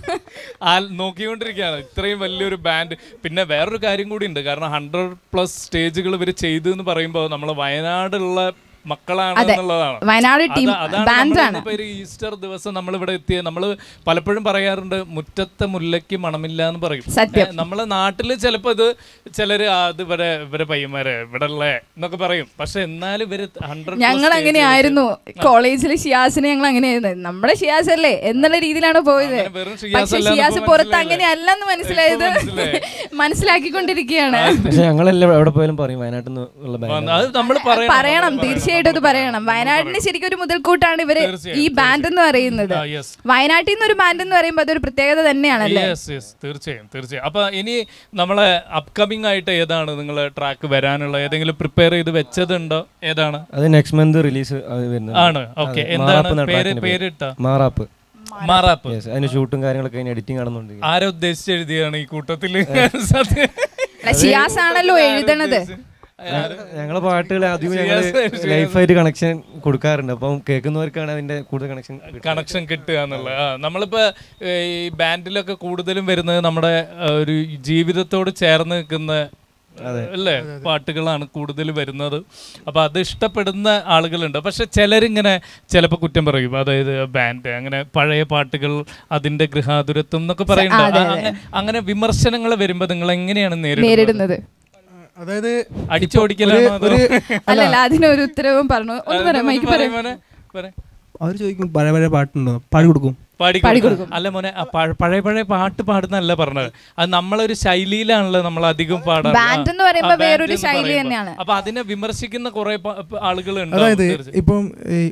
ആ നോക്കിക്കൊണ്ടിരിക്കുകയാണ് ഇത്രയും വലിയൊരു ബാൻഡ് പിന്നെ വേറൊരു കാര്യം കൂടി ഉണ്ട് കാരണം ഹൺഡ്രഡ് പ്ലസ് സ്റ്റേജുകൾ ഇവർ ചെയ്തു എന്ന് പറയുമ്പോൾ നമ്മൾ വയനാടുള്ള മക്കളാണ് അതെ. എന്നുള്ളതാണ് വയനാട് ടീം അത- അതാണ് ബാൻഡ് നമ്മള് ആണ് ഇന്നിപ്പോ ഒരു ഈസ്റ്റർ ദിവസം നമ്മൾ ഇവിടെ എത്തിയ നമ്മൾ പലപ്പോഴും പറയാറുണ്ട് മുറ്റത്തെ മുല്ലയ്ക്ക് മണമില്ല എന്ന് പറയും സത്യം. ഏ, നമ്മളെ നാട്ടില് ചിലപ്പോ ഇത് ചിലര് ആ, ഇത് ഇവരെ ഇവരെ പയ്യന്മാരെ ഇവിടെ ഉള്ള എന്നൊക്കെ പറയും പക്ഷെ എന്നാലും ഇവര് ഹൺഡ്രഡ് ഞങ്ങൾ അങ്ങനെയായിരുന്നു കോളേജിൽ ഷിയാസിന് ഞങ്ങൾ അങ്ങനെയായിരുന്നു നമ്മുടെ ഷിയാസ് അല്ലേ എന്നുള്ള രീതിയിലാണ് പോയത് അങ്ങനെ വെറും ഷിയാസ് പക്ഷെ അല്ലാന്ന് ഷിയാസ് ഇപ്പൊ പുറത്ത് മനസ്സിലായില്ലേ? അങ്ങനെയല്ലെന്ന് മനസ്സിലായത് ഇപ്പൊ മനസ്സിലായി. മനസ്സിലാക്കിക്കൊണ്ടിരിക്കുകയാണ് പക്ഷെ ഞങ്ങളെല്ലാം എവിടെ പോയാലും പറയും വയനാട്ടിൽ നിന്ന് ഉള്ള ബാൻഡ് അത് നമ്മൾ പറയണം തീർച്ചയായിട്ടും അത് പറയണം വയനാടിന് ശരിക്കും ഒരു മുതൽക്കൂട്ടാണ് ഇവര് ഈ ബാൻഡ് എന്ന് പറയുന്നത് ആ, yes. വയനാട്ടിൽ നിന്ന് ഒരു ബാൻഡ് എന്ന് പറയുമ്പോൾ അതൊരു പ്രത്യേകത തന്നെയാണല്ലേ യെസ് യെസ് തീർച്ചയായും തീർച്ചയായും അപ്പൊ ഇനി നമ്മളെ അപ്കമിങ് ആയിട്ട് ഏതാണ് നിങ്ങൾ ട്രാക്ക് വരാനുള്ള ഏതെങ്കിലും പ്രിപ്പയർ ചെയ്ത് വെച്ചതുണ്ടോ ഏതാണ് അത് നെക്സ്റ്റ് മന്ത് റിലീസ് വരുന്നത് ആണ് ഓക്കെ അതെ, എന്താണ് മാറാപ്പ് എന്ന പേര് track ന്റെ പേര്. പേരിട്ട മാറാപ്പ് മാറാപ്പ് യെസ് അതിന് ഷൂട്ടും കാര്യങ്ങളൊക്കെ അതിന് എഡിറ്റിംഗ് നടന്നുണ്ട് ആരെ ഉദ്ദേശിച്ച് എഴുതിയാണ് ഈ കൂട്ടത്തില് സത്യം അല്ല, ഷിയാസ് ആണല്ലോ എഴുതണത് ഞങ്ങളെ പാട്ടുകൾ അധികം ഞങ്ങൾ ലൈഫായിട്ട് കണക്ഷൻ കൊടുക്കാറുണ്ട് അപ്പം കേൾക്കുന്നവർക്കാണ് അതിന്റെ കൂടുതൽ കണക്ഷൻ കണക്ഷൻ കിട്ടുക എന്നുള്ളത് ആ നമ്മളിപ്പോ ഏ, ഈ ബാൻഡിലൊക്കെ കൂടുതലും വരുന്നത് നമ്മുടെ ആ, ഒരു ജീവിതത്തോട് ചേർന്ന് നിൽക്കുന്ന അല്ലേ പാട്ടുകളാണ് കൂടുതൽ വരുന്നത് അപ്പൊ അത് ഇഷ്ടപ്പെടുന്ന ആളുകളുണ്ട് പക്ഷെ ചിലരിങ്ങനെ ചിലപ്പോൾ കുറ്റം പറയും അതായത് ബാൻഡ് അങ്ങനെ പഴയ പാട്ടുകൾ അതിന്റെ ഗൃഹാതുരത്വം എന്നൊക്കെ പറയുന്നുണ്ട് ആ, അങ്ങനെ- അങ്ങനെ വിമർശനങ്ങൾ വരുമ്പോൾ നിങ്ങൾ എങ്ങനെയാണ് നേരിടുന്നത് നേരിടുന്നത് അതായത് അടിച്ചോടിക്കലാണോ അതോ ഒരു അല്ലല്ല അതിനൊരു ഉത്തരവും പറഞ്ഞു ഒന്ന് പറയാം മൈക്ക് പറയ് പറയാം മോനെ, പറയ്. അവർ ചോദിക്കും പഴയ പഴയ പാട്ടുണ്ടോ പാടി കൊടുക്കും പാടി കൊടുക്കും. അല്ല മോനെ ആ പഴ- പഴയ പഴയ പാട്ട് പാടുന്നല്ല പറഞ്ഞത് അത് നമ്മളൊരു ശൈലിയിലാണല്ലോ നമ്മൾ അധികം പാടാറ് Band എന്ന് പറയുമ്പോ വേറൊരു ശൈലി തന്നെയാണ്. അപ്പൊ അതിനെ വിമർശിക്കുന്ന കുറെ ആളുകളുണ്ട് അതായത് ഇപ്പം ഈ ഒരു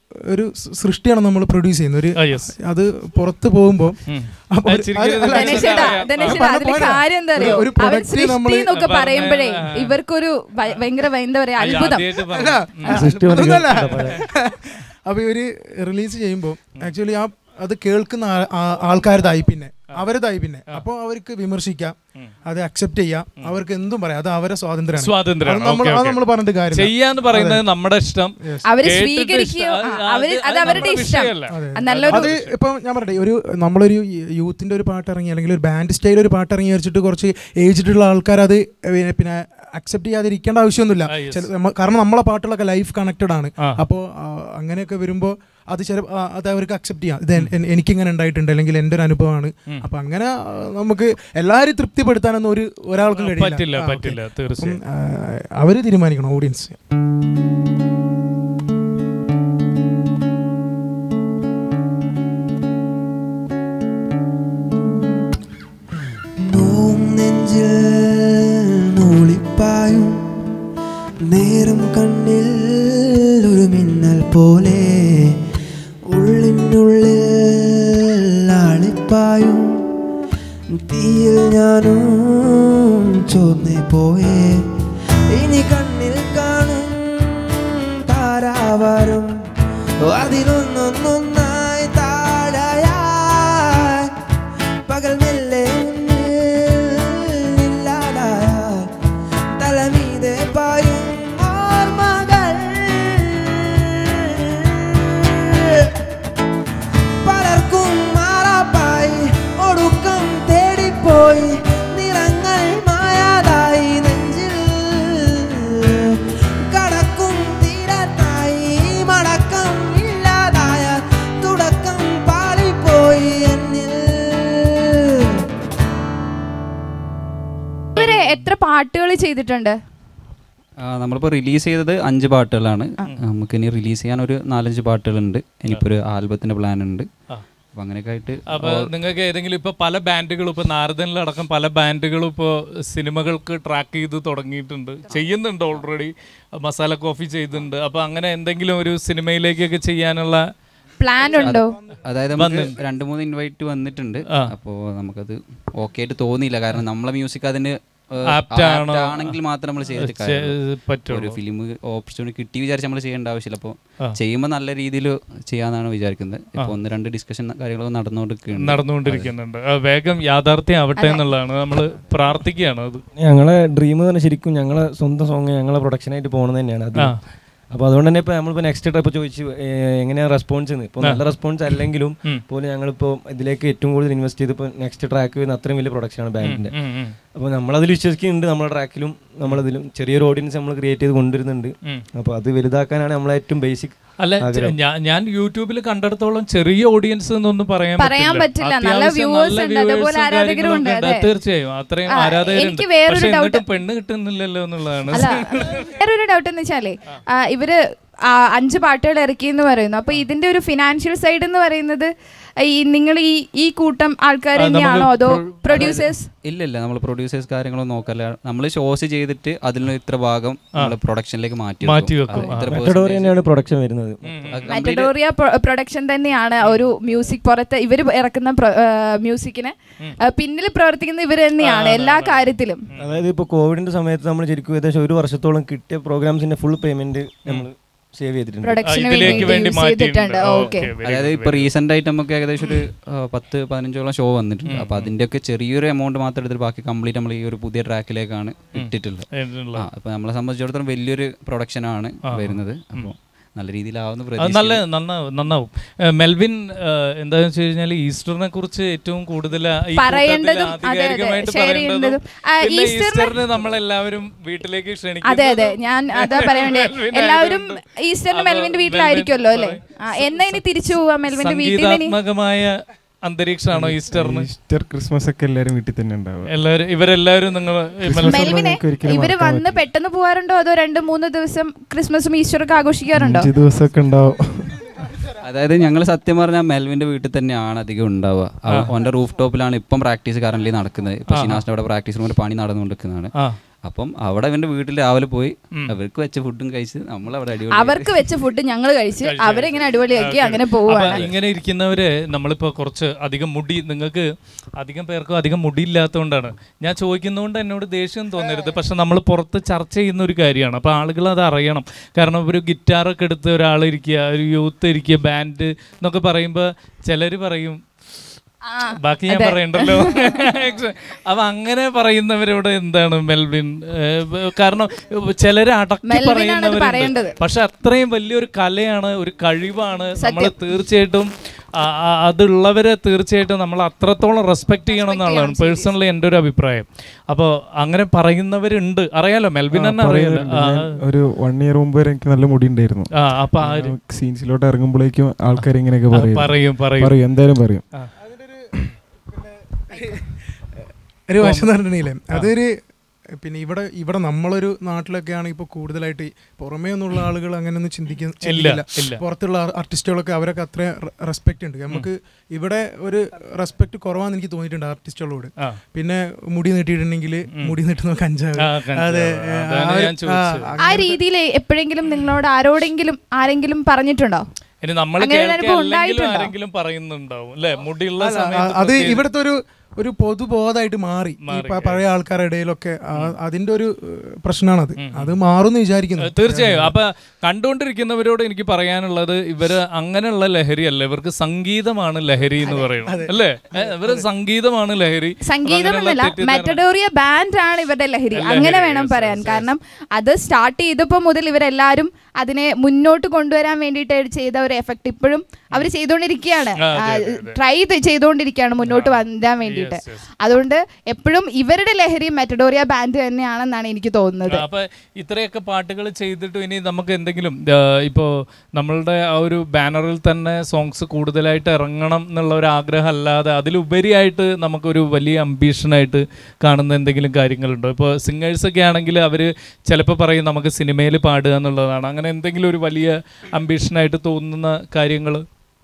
ഒരു സ് സൃഷ്ടിയാണ് നമ്മൾ പ്രൊഡ്യൂസ് ചെയ്യുന്നത് ഒരു ആ, yes. അത് പുറത്ത് പോകുമ്പോൾ ഉം. അപ്പൊ ആ, ഒരു- ചിരിക്കരുത്, അല്ല, അല്ല, ധനേഷ് ധനേഷേട്ടാ, അറിയാം. ധനേഷേട്ടാ, ആ, അതില് പറഞ്ഞോ. കാര്യം എന്താ അറിയോ ഒരു അവർ product സൃഷ്ടി നമ്മള് എന്നൊക്കെ പറഞ്ഞ- പറയുമ്പോഴേ ആ. ഇവർക്കൊരു ഭ- ഭയങ്കര എന്താ പറയാ അത്ഭുതം ആദ്യമായിട്ട് അല്ല പറഞ്ഞു. സൃഷ്ടി വന്ന് അതൊന്നുമല്ല. കേട്ടപ്പോഴേ. അപ്പൊ ഇവര് റിലീസ് ചെയ്യുമ്പോൾ ആക്ച്വലി ആ അത് കേൾക്കുന്ന ആ- ആ- ആൾക്കാരതായി പിന്നെ അവരതായി പിന്നെ അപ്പോൾ അവർക്ക് വിമർശിക്കാം അത് അക്സെപ്റ്റ് ചെയ്യാം അവർക്ക് എന്തും പറയാം അത് അവരെ സ്വാതന്ത്ര്യമാണ് സ്വാതന്ത്ര്യമാണ്. അത് നമ്മൾ ഓക്കേ, അത് ഓക്കേ. നമ്മൾ പറഞ്ഞിട്ട് കാര്യം ചെയ്യാന്ന് പറയുന്നത് നമ്മുടെ ഇഷ്ടം അവര് കേട്ടിട്ട് സ്വീകരിക്കുകയോ ഇഷ്ടം. ആ, അത് അവര് അത് അത് അവരുടെ നമ്മുടെ ഇഷ്ടം വിഷയമല്ല. അത് നല്ലൊരു അത് ഇപ്പൊ ഞാൻ പറയട്ടെ ഒരു നമ്മളൊരു യൂത്തിന്റെ ഒരു പാട്ട് ഇറങ്ങി അല്ലെങ്കിൽ ഒരു ബാൻഡ് സ്റ്റൈൽ ഒരു പാട്ട് ഇറങ്ങി വെച്ചിട്ട് കുറച്ച് ഏജ്ഡുള്ള ആൾക്കാർ അത് പിന്നെ- പിന്നെ അക്സെപ്റ്റ് ചെയ്യാതിരിക്കേണ്ട ആവശ്യമൊന്നുമില്ല ആ, yes. ചില- നമ്മ- കാരണം നമ്മളെ പാട്ടുകളൊക്കെ ലൈഫ് കണക്റ്റഡ് ആണ് ആ. അപ്പോൾ അങ്ങനെയൊക്കെ വരുമ്പോൾ അത് ചില ആ, അത് അവർക്ക് അക്സെപ്റ്റ് ചെയ്യാം ഇത് എൻ- എൻ- എനിക്കിങ്ങനെ ഉണ്ടായിട്ടുണ്ട് അല്ലെങ്കിൽ എൻ്റെ ഒരു അനുഭവമാണ് അപ്പൊ അങ്ങനെ ആ, നമുക്ക് എല്ലാവരും തൃപ്തിപ്പെടുത്താനൊന്നും ഒരു ഒരാൾക്കും കഴിയില്ല പറ്റില്ല ആ, okay. പറ്റില്ല അപ്പം തീർച്ചയായും ആ, അവര് തീരുമാനിക്കണം ഓഡിയൻസ് നോം നെഞ്ചിൽ നൂളിപ്പായും നേരം കണ്ണിൽ ഒരു മിന്നൽ പോലെ ഉള്ളിനുള്ളിൽ ആളിപ്പായും തീയിൽ ഞാനും ചോന്നേ പോയേ ഇനി കണ്ണിൽ കാണും താരാവാരം അതിലൊന്നൊന്നൊന്നായി താഴയായി പകൽ മെല്ലെ ഇല്ലാതായാൽ തലമീതെ പായും ഓർമ്മകൾ പലർക്കും മാറാപ്പായി ഒടുക്കം തേടിപ്പോയി നിറങ്ങൾ മായാതായി നെഞ്ചിൽ കടക്കും തീരത്തായി മടക്കം ഇല്ലാതായ തുടക്കം പാളിപ്പോയി എന്നിൽ ഇവര് എത്ര പാട്ടുകൾ ചെയ്തിട്ടുണ്ട് ആ, നമ്മളിപ്പോൾ റിലീസ് ചെയ്തത് അഞ്ച് പാട്ടുകളാണ് നമുക്ക് ഇനി റിലീസ് ചെയ്യാൻ ഒരു നാലഞ്ച് പാട്ടുകളുണ്ട് ഇനിയിപ്പോൾ ഒരു ആൽബത്തിന്റെ പ്ലാൻ ഉണ്ട് ആ. അപ്പം അങ്ങനെയൊക്കെ ആയിട്ട് അപ്പൊ നിങ്ങൾക്ക് ഏതെങ്കിലും ഇപ്പൊ പല ബാൻഡുകളും ഇപ്പൊ നാരദനിലടക്കം പല ബാൻഡുകളും ഇപ്പോൾ സിനിമകൾക്ക് ട്രാക്ക് ചെയ്ത് തുടങ്ങിയിട്ടുണ്ട് ചെയ്യുന്നുണ്ട് ഓൾറെഡി മസാല കോഫി ചെയ്തിട്ടുണ്ട് അപ്പൊ അങ്ങനെ എന്തെങ്കിലും ഒരു സിനിമയിലേക്കൊക്കെ ചെയ്യാനുള്ള പ്ലാൻ ഉണ്ടോ അതായത് നമുക്ക് രണ്ട് മൂന്ന് ഇൻവൈറ്റ് വന്നിട്ടുണ്ട് ആ. അപ്പോൾ നമുക്കത് ഓക്കെ ആയിട്ട് തോന്നിയില്ല കാരണം നമ്മളെ മ്യൂസിക് അതിന് ഏഹ്, Apt ആണോ? apt ആണെങ്കിൽ മാത്രം നമ്മൾ ചെയ്തിട്ട് ചെ- കാര്യമുള്ളൂ. പറ്റുള്ളൂ. ഒരു ഫിലിം ഓപ്പർച്യൂണിറ്റി കിട്ടി വിചാരിച്ച് നമ്മൾ ചെയ്യേണ്ട ആവശ്യമില്ല അപ്പോൾ ആ. ചെയ്യുമ്പോൾ നല്ല രീതിയിൽ ചെയ്യാന്നാണ് വിചാരിക്കുന്നത് ഇപ്പോൾ ഒന്ന് രണ്ട് ഡിസ്കഷൻ കാര്യങ്ങളൊക്കെ നടന്നുകൊണ്ടിരിക്കുന്നുണ്ട് നടന്നുകൊണ്ടിരിക്കുന്നുണ്ട് ആ, വേഗം യാഥാർത്ഥ്യം ആവട്ടെ എന്നുള്ളതാണ് നമ്മൾ പ്രാർത്ഥിക്കുകയാണ് അത് ഞങ്ങളെ ഡ്രീം എന്ന് പറഞ്ഞാൽ ശരിക്കും ഞങ്ങളെ സ്വന്തം സോങ് ഞങ്ങളെ പ്രൊഡക്ഷനായിട്ട് പോകണം തന്നെയാണ് അത് ആ. അപ്പോൾ അതുകൊണ്ട് തന്നെ ഇപ്പോൾ നമ്മളിപ്പോൾ നെക്സ്റ്റ് ട്രിപ്പ് ചോദിച്ചു ഏ, എങ്ങനെയാണ് റെസ്പോൺസ് എന്ന് ഇപ്പോൾ നല്ല റെസ്പോൺസ് അല്ലെങ്കിലും ഉം. പോലും ഞങ്ങളിപ്പോൾ ഇതിലേക്ക് ഏറ്റവും കൂടുതൽ ഇൻവെസ്റ്റ് ചെയ്ത് ഇപ്പോൾ നെക്സ്റ്റ് ട്രാക്ക് വരുന്ന അത്രയും വലിയ പ്രൊഡക്ഷനാണ് ബാൻഡിൻ്റെ ഉം, ഉം. അപ്പോൾ നമ്മളതിൽ വിശ്വസിക്കുന്നുണ്ട് നമ്മുടെ ട്രാക്കിലും നമ്മളതിലും ചെറിയൊരു ഓഡിയൻസ് നമ്മൾ ക്രിയേറ്റ് ചെയ്ത് കൊണ്ടുവരുന്നുണ്ട് ഉം. അപ്പോൾ അത് വലുതാക്കാനാണ് നമ്മളെ ഏറ്റവും ബേസിക് അല്ല ചെ- ഞാൻ ഞാൻ യൂട്യൂബിൽ കണ്ടിടത്തോളം ചെറിയ ഓഡിയൻസ് എന്നൊന്നും പറയാൻ പറയാൻ പറ്റില്ല. നല്ല അത്യാവശ്യം viewers നല്ല ഉണ്ട്, അതുപോലെ viewers ഉം ആരാധകരും ഉണ്ട്, കാര്യങ്ങളൊക്കെ അതെ. തീർച്ചയായും അത്രയും ആ, ആരാധകരുണ്ട് എനിക്ക് വേറൊരു പക്ഷെ എന്നിട്ടും doubt- പെണ്ണ് കിട്ടുന്നില്ലല്ലോ എന്നുള്ളതാണ് അല്ല വേറൊരു ഡൗട്ട് എന്ന് വെച്ചാലേ ആ, ഇവര് ആ, അഞ്ച് പാട്ടുകൾ ഇറക്കി എന്ന് പറയുന്നു അപ്പൊ ഇതിന്റെ ഒരു ഫിനാൻഷ്യൽ സൈഡ് എന്ന് പറയുന്നത് ഈ നിങ്ങൾ ഈ ഈ കൂട്ടം ആൾക്കാർ ആ, തന്നെയാണോ നമുക്ക് അതോ pro- പ്രൊഡ്യൂസേഴ്സ് ഇല്ല ഇല്ല നമ്മൾ പ്രൊഡ്യൂസേഴ്സ് കാര്യങ്ങളൊന്നും നോക്കല്ല നമ്മൾ ഷോസ് ചെയ്തിട്ട് അതിൽ നിന്ന് ഇത്ര ഭാഗം നമ്മൾ പ്രൊഡക്ഷനിലേക്ക് മാറ്റി മാറ്റി വെക്കും. വെക്കും. അത് ഇത്ര മെറ്റഡോറി percentage. തന്നെയാണ് പ്രൊഡക്ഷൻ വരുന്നത് അത് complete- മറ്റഡോറിയ പ്രൊഡക്ഷൻ തന്നെയാണ് ഒരു മ്യൂസിക് പുറത്ത് ഇവർ ഇറക്കുന്ന മ്യൂസിക്കിന് പിന്നിൽ പ്രവർത്തിക്കുന്ന ഇവർ തന്നെയാണ് എല്ലാ കാര്യത്തിലും അതായത് ഇപ്പോൾ കോവിഡിന്റെ സമയത്ത് നമ്മൾ ശരിക്കും ഏകദേശം ഒരു വർഷത്തോളം കിട്ടിയ പ്രോഗ്രാംസിന്റെ ഫുൾ പേയ്മെന്റ് നമ്മൾ സേവ് ചെയ്തിട്ടുണ്ട് പ്രൊഡക്ഷന് ഇതിലേക്ക് വേണ്ടി വേണ്ടി യൂസ് ചെയ്തിട്ടുണ്ട് മാറ്റിയിട്ടുണ്ട് ഓക്കെ Okay, very അതായത് good, ഇപ്പൊ very good. റീസെന്റ് ആയിട്ട് നമുക്ക് ഏകദേശം ഒരു ആ, പത്ത് പതിനഞ്ചോളം ഷോ വന്നിട്ടുണ്ട് അപ്പൊ അതിന്റെയൊക്കെ ചെറിയൊരു എമൗണ്ട് മാത്രം എടുത്തിട്ട് ബാക്കി കംപ്ലീറ്റ് നമ്മൾ ഈ ഒരു പുതിയ ട്രാക്കിലേക്കാണ് ഇട്ടിട്ടുള്ളത് എന്നുള്ള- ആ അപ്പൊ നമ്മളെ സംബന്ധിച്ചിടത്തോളം വലിയൊരു പ്രൊഡക്ഷൻ ആണ് വരുന്നത് അപ്പോൾ നല്ല രീതിയിലാവുന്ന അത് നല്ല നന്നാവും നന്നാവും ഏ, മെൽവിൻ ഏ, എന്താന്ന് വെച്ച് കഴിഞ്ഞാൽ ഈസ്റ്ററിനെ കുറിച്ച് ഏറ്റവും കൂടുതൽ ഈ പറയേണ്ടതും, കൂട്ടത്തിൽ അതെ, അതെ, ആധികാരികമായിട്ട് share പറയേണ്ടതും ചെയ്യുന്നതും. ആ, പിന്നെ ഈസ്റ്ററിന് ഈസ്റ്ററിന് നമ്മളെല്ലാവരും വീട്ടിലേക്ക് അതെ അതെ ക്ഷണിക്കുന്നതും ഞാൻ അതാ പറയാൻ വേണ്ടി മെൽവിൻ എല്ലാവരും ആയതുകൊണ്ട് ഈസ്റ്ററിന് അപ്പൊ മെൽവിന്റെ മെൽവിൻ വീട്ടിലായിരിക്കുമല്ലോ അല്ലേ പറയും. ആ, എന്നാ ഇനി തിരിച്ചു പോവാ മെൽവിന്റെ വീട്ടിൽ നിന്ന് ഇനി സംഗീതാത്മകമായ അന്തരീക്ഷമാണോ ഈസ്റ്ററിന് ഈസ്റ്റർ ക്രിസ്മസ് ഒക്കെ എല്ലാവരും വീട്ടിൽ തന്നെ ഉണ്ടാവുക എല്ലാവരും ഇവരെല്ലാവരും നിങ്ങൾ മെൽവിനെ നമുക്ക് ഒരിക്കലും ഇവര് മറക്കാൻ വന്ന് പെട്ടെന്ന് പോകാറുണ്ടോ അതോ രണ്ട് മൂന്ന് ദിവസം ക്രിസ്മസും ഈസ്റ്ററൊക്കെ ആഘോഷിക്കാറുണ്ടോ അഞ്ച് ദിവസമൊക്കെ ഉണ്ടാവും അതായത് ഞങ്ങൾ സത്യം പറഞ്ഞാൽ മെൽവിന്റെ വീട്ടിൽ തന്നെയാണ് അധികം ഉണ്ടാവുക അവ- അവന്റെ റൂഫ് ടോപ്പിലാണ് ഇപ്പം പ്രാക്ടീസ് കറന്റ് നടക്കുന്നത് ഇപ്പൊ ഷിനാസിന്റെ അവിടെ പ്രാക്ടീസ് റൂമിൽ പണി നടന്നുകൊണ്ടിരിക്കുന്നതാണ് ആ അപ്പം അവിടെ അവൻ്റെ വീട്ടിൽ രാവിലെ പോയി അവർക്ക് വെച്ച ഫുഡും കഴിച്ച് നമ്മളവിടെ അടിപൊളി അവർക്ക് വെച്ച ഫുഡ് ഞങ്ങൾ കഴിച്ച് അവരെങ്ങനെ അടിപൊളിയാക്കി അങ്ങനെ അപ്പൊ പോവുകയാണ് ഇങ്ങനെ ഇരിക്കുന്നവര് നമ്മളിപ്പോ കുറച്ച് അധികം മുടി നിങ്ങൾക്ക് അധികം പേർക്കും അധികം മുടി ഇല്ലാത്തതുകൊണ്ടാണ് ഞാൻ ചോദിക്കുന്നതുകൊണ്ട് എന്നോട് ദേഷ്യം തോന്നരുത് പക്ഷെ നമ്മൾ പുറത്ത് ചർച്ച ചെയ്യുന്ന ഒരു കാര്യമാണ് അപ്പൊ ആളുകൾ അത് അറിയണം കാരണം ഒരു ഗിറ്റാറൊക്കെ എടുത്ത് ഒരാൾ ഇരിക്കുക ഒരു യൂത്ത് ഇരിക്കുക ബാൻഡ് എന്നൊക്കെ പറയുമ്പോൾ ചിലർ പറയും ആ, ബാക്കി ഞാൻ പറയണ്ടല്ലോ അപ്പൊ അങ്ങനെ പറയുന്നവരോട് എന്താണ് മെൽവിൻ ഏഹ്, ബ- കാരണം ചിലര് അടക്കി മെൽവിനാണ് അത് പറയുന്നവരുണ്ട് പറയേണ്ടത്. പക്ഷെ അത്രയും വലിയൊരു കലയാണ് ഒരു കഴിവാണ് നമ്മൾ തീർച്ചയായിട്ടും ആ- ആ- അതുള്ളവരെ തീർച്ചയായിട്ടും നമ്മൾ അത്രത്തോളം റെസ്പെക്ട് ചെയ്യണം എന്നുള്ളതാണ് പേഴ്സണലി എൻ്റെ ഒരു അഭിപ്രായം അപ്പോൾ അങ്ങനെ പറയുന്നവരുണ്ട് അറിയാലോ മെൽവിൻ തന്നെ അറിയാലോ ആ, ഒരു വൺ ഇയർ മുമ്പ് വരെ എനിക്ക് നല്ല മുടി ഉണ്ടായിരുന്നു ആ അപ്പൊ ആ ഒരു- സീൻസിലോട്ട് ഇറങ്ങുമ്പോഴേക്കും ആൾക്കാർ ഇങ്ങനെയൊക്കെ പറയും പറയും പറയും പറയും എന്തായാലും പറയും ഒരു വശം എന്ന് പറഞ്ഞിട്ടുണ്ടെങ്കിലേ അതൊരു പിന്നെ ഇവിടെ ഇവിടെ നമ്മളൊരു നാട്ടിലൊക്കെ ആണെങ്കിൽ ഇപ്പോൾ കൂടുതലായിട്ട് പുറമേ ഒന്നുള്ള ആളുകൾ അങ്ങനെ ഒന്നും ചിന്തിക്കുന്ന ചിന്തിക്കില്ല ഇല്ല. പുറത്തുള്ള ആർട്ടിസ്റ്റുകളൊക്കെ അവരൊക്കെ അത്രയും റെസ്പെക്ട് ഉണ്ട് നമുക്ക് ഇവിടെ ഒരു റെസ്പെക്ട് കുറവാന്ന് എനിക്ക് തോന്നിയിട്ടുണ്ട് ആർട്ടിസ്റ്റുകളോട് ആ. പിന്നെ മുടി നീട്ടിയിട്ടുണ്ടെങ്കിൽ മുടി നീട്ടുന്ന കഞ്ചാവ് ആ, കഞ്ചാവ്. അതെ അതാണ് ആ ഒരു- ഞാൻ ചോദിച്ചത്. ആ, ആ രീതിയിൽ എപ്പോഴെങ്കിലും നിങ്ങളോട് ആരോടെങ്കിലും ആരെങ്കിലും പറഞ്ഞിട്ടുണ്ടോ ഇനി നമ്മൾ അങ്ങനെ ഒരു അനുഭവം അല്ലെങ്കിൽ ഉണ്ടായിട്ടുണ്ടോ? ആരെങ്കിലും പറയുന്നുണ്ടാവും അല്ലെ മുടിയുള്ള അല്ല, സമയത്ത് അത് പ്രത്യേകിച്ച് ഇവിടുത്തെ ഒരു ഒരു പൊതുബോധമായിട്ട് മാറി ഈ മാറി, പ- പഴയ ആൾക്കാരുടെ ഇടയിലൊക്കെ ആ- അതിന്റെ ഒരു ഏഹ്, പ്രശ്നമാണത് അത് മാറുമെന്ന് വിചാരിക്കുന്നു തീർച്ചയായും അപ്പൊ കണ്ടുകൊണ്ടിരിക്കുന്നവരോട് എനിക്ക് പറയാനുള്ളത് ഇവര് അങ്ങനെയുള്ള ലഹരി അല്ല ഇവർക്ക് സംഗീതമാണ് ലഹരി എന്ന് പറയുന്നത് അല്ലേ ഏ, ഇവര് സംഗീതമാണ് ലഹരി അപ്പൊ സംഗീതമെന്നല്ല അങ്ങനെയുള്ള തെറ്റിദ്ധാരണ- മെറ്റഡോറിയ ബാൻഡ് ആണ് ഇവരുടെ ലഹരി അങ്ങനെ വേണം പറയാൻ കാരണം അത് സ്റ്റാർട്ട് ചെയ്തപ്പോൾ മുതൽ ഇവരെല്ലാരും അതിനെ മുന്നോട്ട് കൊണ്ടുവരാൻ വേണ്ടിയിട്ട് ചെയ്ത ഒരു എഫക്ട് ഇപ്പോഴും അവർ ചെയ്തുകൊണ്ടിരിക്കുകയാണ് ആ, അതെ, അതെ, ട്രൈ ചെയ്തുകൊണ്ടിരിക്കുകയാണ് മുന്നോട്ട് വരാൻ വേണ്ടിയിട്ട് അതുകൊണ്ട് എപ്പോഴും ഇവരുടെ ലഹരി മെറ്റഡോറിയ ബാൻഡ് തന്നെയാണെന്നാണ് എനിക്ക് തോന്നുന്നത് അപ്പൊ ഇത്രയൊക്കെ പാട്ടുകൾ ചെയ്തിട്ട് ഇനി നമുക്ക് എന്തെങ്കിലും ആ, ഇപ്പോ നമ്മളുടെ ആ ഒരു ബാനറിൽ തന്നെ സോങ്സ് കൂടുതലായിട്ട് ഇറങ്ങണം എന്നുള്ള ഒരു ആഗ്രഹം അല്ലാതെ അതിലുപരിയായിട്ട് നമുക്കൊരു വലിയ അംബീഷനായിട്ട് കാണുന്ന എന്തെങ്കിലും കാര്യങ്ങളുണ്ടോ ഇപ്പോൾ സിംഗേഴ്സ് ഒക്കെ ആണെങ്കിൽ അവർ ചിലപ്പോൾ പറയും നമുക്ക് സിനിമയിൽ പാടുക എന്നുള്ളതാണ് അങ്ങനെ എന്തെങ്കിലും ഒരു വലിയ അംബീഷനായിട്ട് തോന്നുന്ന കാര്യങ്ങൾ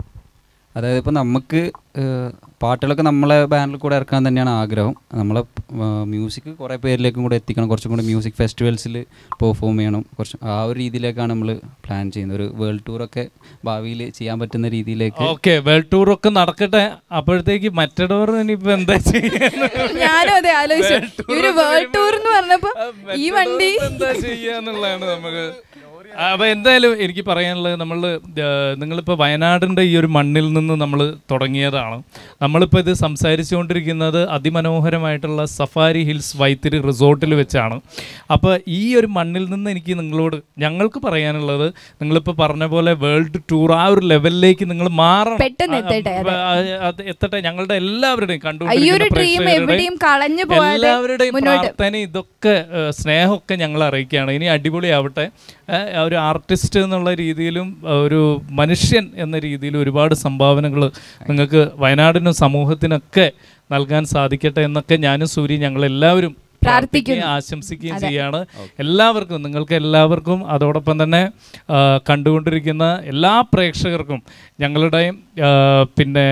അതായത് ഇപ്പോൾ നമുക്ക് ഏഹ്, പാട്ടുകളൊക്കെ നമ്മളെ ബാൻഡിൽ കൂടെ ഇറക്കാൻ തന്നെയാണ് ആഗ്രഹം നമ്മളെ മ്യൂസിക് കുറേ പേരിലേക്കും കൂടെ എത്തിക്കണം കുറച്ചും കൂടെ മ്യൂസിക് ഫെസ്റ്റിവൽസിൽ പെർഫോം ചെയ്യണം കുറച്ച് ആ ഒരു രീതിയിലേക്കാണ് നമ്മൾ പ്ലാൻ ചെയ്യുന്നത് ഒരു വേൾഡ് ടൂറൊക്കെ ഭാവിയിൽ ചെയ്യാൻ പറ്റുന്ന രീതിയിലേക്ക് ഓക്കെ വേൾഡ് ടൂർ ഒക്കെ നടക്കട്ടെ അപ്പോഴത്തേക്ക് മറ്റടവർ ഇനിയിപ്പോ എന്താ ചെയ്യുന്നത് ഞാനും അതെ ആലോചിച്ചു ഈ ഒരു വേൾഡ് ടൂർ എന്ന് പറഞ്ഞപ്പോ ഈ വണ്ടി എന്താ ചെയ്യാന്നുള്ളതാണ് നമുക്ക് അപ്പൊ എന്തായാലും എനിക്ക് പറയാനുള്ളത് നമ്മൾ നിങ്ങളിപ്പോൾ വയനാടിൻ്റെ ഈ ഒരു മണ്ണിൽ നിന്ന് നമ്മൾ തുടങ്ങിയതാണ് നമ്മളിപ്പോൾ ഇത് സംസാരിച്ചുകൊണ്ടിരിക്കുന്നത് അതിമനോഹരമായിട്ടുള്ള സഫാരി ഹിൽസ് വൈത്തിരി റിസോർട്ടിൽ വെച്ചാണ് അപ്പോൾ ഈ ഒരു മണ്ണിൽ നിന്ന് എനിക്ക് നിങ്ങളോട് ഞങ്ങൾക്ക് പറയാനുള്ളത് നിങ്ങളിപ്പോൾ പറഞ്ഞ പോലെ വേൾഡ് ടൂർ ആ ഒരു ലെവലിലേക്ക് നിങ്ങൾ മാറണം പെട്ടെന്ന് എത്തട്ടെ, അതെ. ആ, അത് എത്തട്ടെ ഞങ്ങളുടെ എല്ലാവരുടെയും ഈ ഒരു കണ്ടുകൊണ്ടിരിക്കുന്ന ഡ്രീം പ്രേക്ഷകരുടെയും എവിടെയും കളഞ്ഞു പോകാതെ എല്ലാവരുടെയും മുന്നോട്ട് പ്രാർത്ഥന ഇതൊക്കെ ഏഹ്, സ്നേഹമൊക്കെ ഞങ്ങൾ അറിയിക്കുകയാണ് ഇനി അടിപൊളിയാവട്ടെ ഏഹ്, ഒരു ആർട്ടിസ്റ്റ് എന്നുള്ള രീതിയിലും ഏഹ്, ഒരു മനുഷ്യൻ എന്ന രീതിയിലും ഒരുപാട് സംഭാവനകൾ നിങ്ങൾക്ക് വയനാടിനും സമൂഹത്തിനൊക്കെ നൽകാൻ സാധിക്കട്ടെ എന്നൊക്കെ ഞാനും സൂര്യ ഞങ്ങൾ എല്ലാവരും പ്രാർത്ഥിക്കുന്നു. ആശംസിക്കുകയും ചെയ്യാണ് എല്ലാവർക്കും നിങ്ങൾക്ക് എല്ലാവർക്കും അതോടൊപ്പം തന്നെ ആ, കണ്ടുകൊണ്ടിരിക്കുന്ന എല്ലാ പ്രേക്ഷകർക്കും ഞങ്ങളുടെയും ആ, പിന്നെ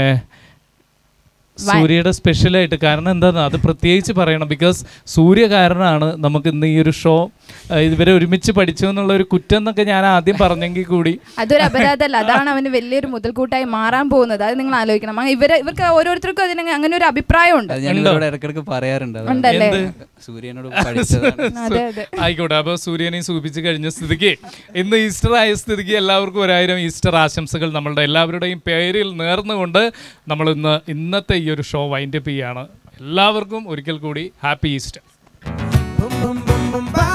സൂര്യയുടെ സ്പെഷ്യലായിട്ട് കാരണം എന്താന്ന് അത് പ്രത്യേകിച്ച് പറയണം ബിക്കോസ് സൂര്യ കാരണമാണ് നമുക്ക് ഇന്ന് ഈ ഒരു ഷോ ഇവരെ ഒരുമിച്ച് പഠിച്ചു എന്നുള്ള ഒരു കുറ്റം എന്നൊക്കെ ഞാൻ ആദ്യം പറഞ്ഞെങ്കിൽ കൂടി അതൊരു അപരാധമല്ല അതാണ് അവന് വലിയൊരു മുതൽക്കൂട്ടായി മാറാൻ പോകുന്നത് അത് നിങ്ങൾ ആലോചിക്കണം അങ്ങ് ഇവര് ഇവർക്ക് ഓരോരുത്തർക്കും അതിന് അങ്ങനെ ഒരു അഭിപ്രായമുണ്ട് അത് ഞാൻ ഇവരോട് ഇടയ്ക്കിടയ്ക്ക് പറയാറുണ്ട് അതാണ് ഉണ്ടല്ലേ സൂര്യനോട് പഠിച്ചതാണ് അതെ അതെ ആയിക്കോട്ടെ അപ്പോൾ സൂര്യനെയും സൂചിപ്പിച്ച് കഴിഞ്ഞ സ്ഥിതിക്ക് ഇന്ന് ഈസ്റ്റർ ആയ സ്ഥിതിക്ക് എല്ലാവർക്കും ഒരായിരം ഈസ്റ്റർ ആശംസകൾ നമ്മളുടെ എല്ലാവരുടെയും പേരിൽ നേർന്നുകൊണ്ട് നമ്മൾ ഇന്ന് ഇന്നത്തെ ഈ ഒരു ഷോ വൈൻഡപ്പ് ചെയ്യാണ് എല്ലാവർക്കും ഒരിക്കൽ കൂടി happy Easter Boom, boom, boom, boom, ba